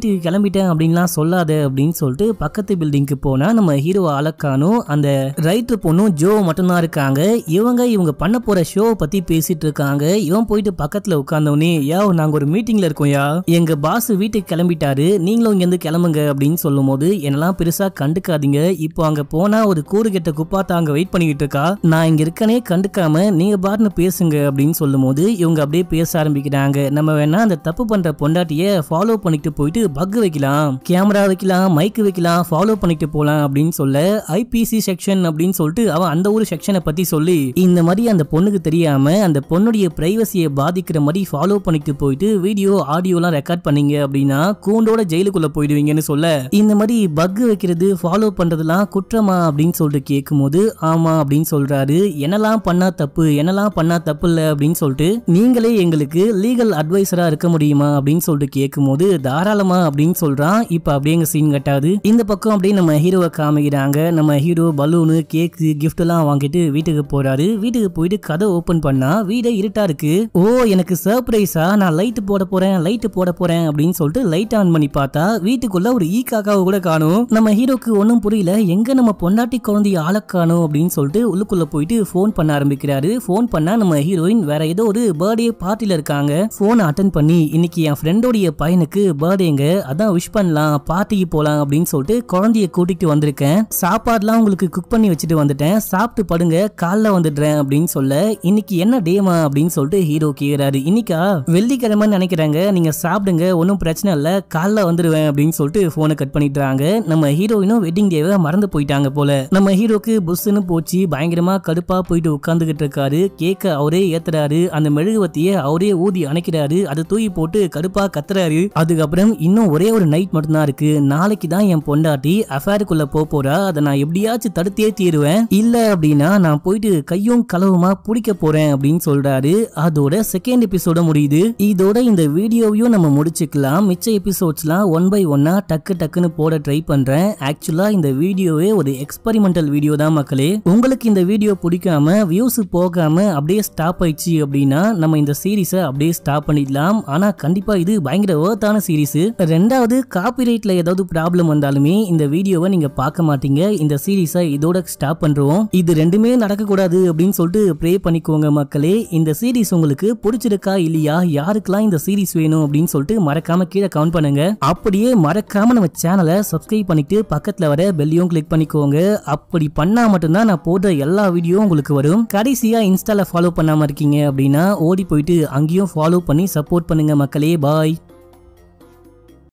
வீட்டுக்கு கிளம்பிட்டேன் அப்படின்லாம் சொல்லாத அப்படின்னு சொல்லிட்டு பக்கத்து பில்டிங்க்கு போனா நம்ம ஹீரோ அலக்கானும் அந்த ரைட்டர் பொண்ணும் ஜோ மட்டும்தான் இருக்காங்க இவங்க இவங்க பண்ண போற ஷோ பத்தி பேசிட்டு இருக்காங்க இவன் போயிட்டு பக்கத்துல உட்கார்ந்தவனே யா நாங்க ஒரு மீட்டிங்ல இருக்கோம் யா எங்க பாஸ் வீட்டுக்கு கிளம்பிட்டாரு நீங்களும் இங்க இருந்து கிளம்புங்க அப்படின்னு சொல்லும் போது என்னெல்லாம் பெருசா கண்டுக்காதீங்க இப்போ அங்க போனா ஒரு கூறு கெட்ட குப்பாத்தா அங்க வெயிட் பண்ணிக்கிட்டு இருக்கா நான் இங்க இருக்கனே கண்டுக்காம நீங்க பாருன்னு பேசுங்க அப்படின்னு சொல்லும் போது இவங்க அப்படியே பேச ஆரம்பிக்கிறாங்க நம்ம வேணா அந்த தப்பு பண்ற பொண்டாட்டிய ஃபாலோ பண்ணிட்டு போயிட்டு பக் வைக்கலாம் கேமரா வைக்கலாம் மைக் வைக்கலாம் ஃபாலோ பண்ணிட்டு போலாம் அப்படின்னு சொல்ல ஐபிசி செக்ஷன் அப்படின்னு சொல்லிட்டு அவன் அந்த ஒரு செக்ஷனை பத்தி சொல்லி இந்த மாதிரி அந்த பொண்ணுக்கு தெரியாம அந்த பொண்ணுடைய பிரைவசியை பாதிக்கிற மாதிரி ஃபாலோ பண்ணிட்டு போயிட்டு வீடியோ ஆடியோலாம் ரெக்கார்ட் பண்ணீங்க அப்படின்னா கூண்டோட ஜெயிலுக்குள்ள போயிடுவீங்கன்னு சொல்ல இந்த மாதிரி பக் வைக்கிறது ஃபாலோ பண்றதெல்லாம் குற்றமா அப்படின்னு சொல்லிட்டு கேட்கும்போது ஆமா அப்படின்னு சொல்றாரு என்னெல்லாம் பண்ணா தப்பு என்னெல்லாம் பண்ணா தப்பு இல்ல அப்படின்னு சொல்லிட்டு நீங்களே எங்களுக்கு லீகல் அட்வைசரா இருக்க முடியுமா அப்படின்னு சொல்லிட்டு கேட்கும்போது தாராளமா அப்படின்னு சொல்றான் இப்ப அப்படியே எங்க சீன் கட்டாது இந்த பக்கம் அப்படியே நம்ம ஹீரோவை காமிக்கிறாங்க நம்ம ஹீரோ பலூனு கேக்கு கிஃப்ட் எல்லாம் வாங்கிட்டு வீட்டுக்கு போறாரு வீட்டுக்கு போயிட்டு கதை ஓபன் பண்ணா வீடே இருட்டா இருக்கு ஓ எனக்கு சர்ப்ரைஸா நான் லைட் போட போறேன் லைட் போட போறேன் அப்படின்னு சொல்லிட்டு லைட் ஆன் பண்ணி பார்த்தா வீட்டுக்குள்ள ஒரு ஈ காக்காவை கூட காணும் நம்ம ஹீரோக்கு ஒன்றும் புரியல எங்க நம்ம பொண்டாட்டி குழந்தைய ஆள காணும் அப்படின்னு சொல்லிட்டு உள்ளுக்குள்ள போயிட்டு ஃபோன் பண்ண ஆரம்பிக்கிறாரு ஃபோன் பண்ணா நம்ம ஹீரோயின் வேற ஏதோ ஒரு பர்த்டே பார்ட்டில இருக்காங்க போனை அட்டன் பண்ணி இன்னைக்கு என் ஃப்ரெண்டோடைய பையனுக்கு பர்த்டேங்க அதான் விஷ் பண்ணலாம் பார்ட்டிக்கு போலாம் அப்படின்னு சொல்லிட்டு குழந்தைய கூட்டிட்டு வந்திருக்கேன் சாப்பாடுலாம் உங்களுக்கு குக் பண்ணி வச்சுட்டு வந்துட்டேன் சாப்பிட்டு படுங்க காலைல வந்துடுறேன் அப்படின்னு சொல்ல இன்னைக்கு என்ன டேமா அப்படின்னு சொல்லிட்டு ஹீரோ கேக்குறாரு இன்னைக்கா வெள்ளிக்கிழமைன்னு நினைக்கிறாங்க நீங்க சாப்பிடுங்க ஒன்றும் பிரச்சனை இல்ல காலைல வந்துடுவேன் அப்படின்னு சொல்லிட்டு போனை கட் பண்ணிட்டாங்க நம்ம ஹீரோயினும் வெட்டிங் டேவை மறந்து போயிட்டாங்க போல நம்ம ஹீரோக்கு புஷ்ஷுன்னு போச்சு பயங்கரமா கடுப்பா போயிட்டு உட்காந்துக்கிட்டு இருக்காரு கேக்க அவரே ஏத்துறாரு அந்த மெழுகுவத்திய அவரே ஊதி அணைக்கிறாரு அதை தூக்கி போட்டு கடுப்பா கத்துறாரு அதுக்கப்புறம் இன்னும் ஒரே ஒரு நைட் மட்டும்தான் இருக்கு நாளைக்கு தான் என் பொண்டாட்டி அஃபேருக்குள்ள போக போறா அதை நான் எப்படியாச்சும் தடுத்தே தீருவேன் இல்ல அப்படின்னா நான் போயிட்டு கையும் களவுமா பிடிக்க போறேன் அப்படின்னு சொல்றாரு அதோட செகண்ட் எபிசோட முடியுது இதோட இந்த வீடியோவையும் நம்ம முடிச்சுக்கலாம் மிச்ச எபிசோட்ஸ்லாம் ஒன் பை ஒன்னா டக்கு டக்குன்னு போட ட்ரை பண்றேன் ஆக்சுவலா இந்த வீடியோவே ஒரு எக்ஸ்பெரிமெண்டல் வீடியோ தான் மக்களே உங்களுக்கு இந்த வீடியோ பிடிக்காம வியூஸ் போகாம அப்படியே ஸ்டாப் ஆயிடுச்சு அப்படின்னா நம்ம இந்த சீரிஸை அப்படியே ஸ்டாப் பண்ணிடலாம் ஆனா கண்டிப்பா இது பயங்கர ஒர்த்தான சீரிஸ் ரெண்டாவது காப்பிரைட்ல ஏதாவது ப்ராப்ளம் வந்தாலுமே இந்த வீடியோவை நீங்க பார்க்க மாட்டீங்க இந்த சீரிஸை இதோட ஸ்டாப் பண்றோம் இது ரெண்டுமே நடக்கக்கூடாது அப்படின்னு சொல்லிட்டு ப்ரே பண்ணிக்கோங்க மக்களே இந்த சீரிஸ் உங்களுக்கு பிடிச்சிருக்கா இல்லையா யாருக்கெல்லாம் இந்த சீரிஸ் வேணும் அப்படின்னு சொல்லிட்டு மறக்காம கீழே கவுண்ட் பண்ணுங்க அப்படியே மறக்காம நம்ம சேனலை சப்ஸ்கிரைப் பண்ணிட்டு பக்கத்துல வர பெல்லையும் கிளிக் பண்ணிக்கோங்க அப்படி பண்ணா மட்டும்தான் நான் போடுற எல்லா வீடியோ உங்களுக்கு வரும் கடைசியா இன்ஸ்டால ஃபாலோ பண்ணாம இருக்கீங்க அப்படின்னா ஓடி போயிட்டு அங்கேயும் ஃபாலோ பண்ணி சப்போர்ட் பண்ணுங்க மக்களே பாய்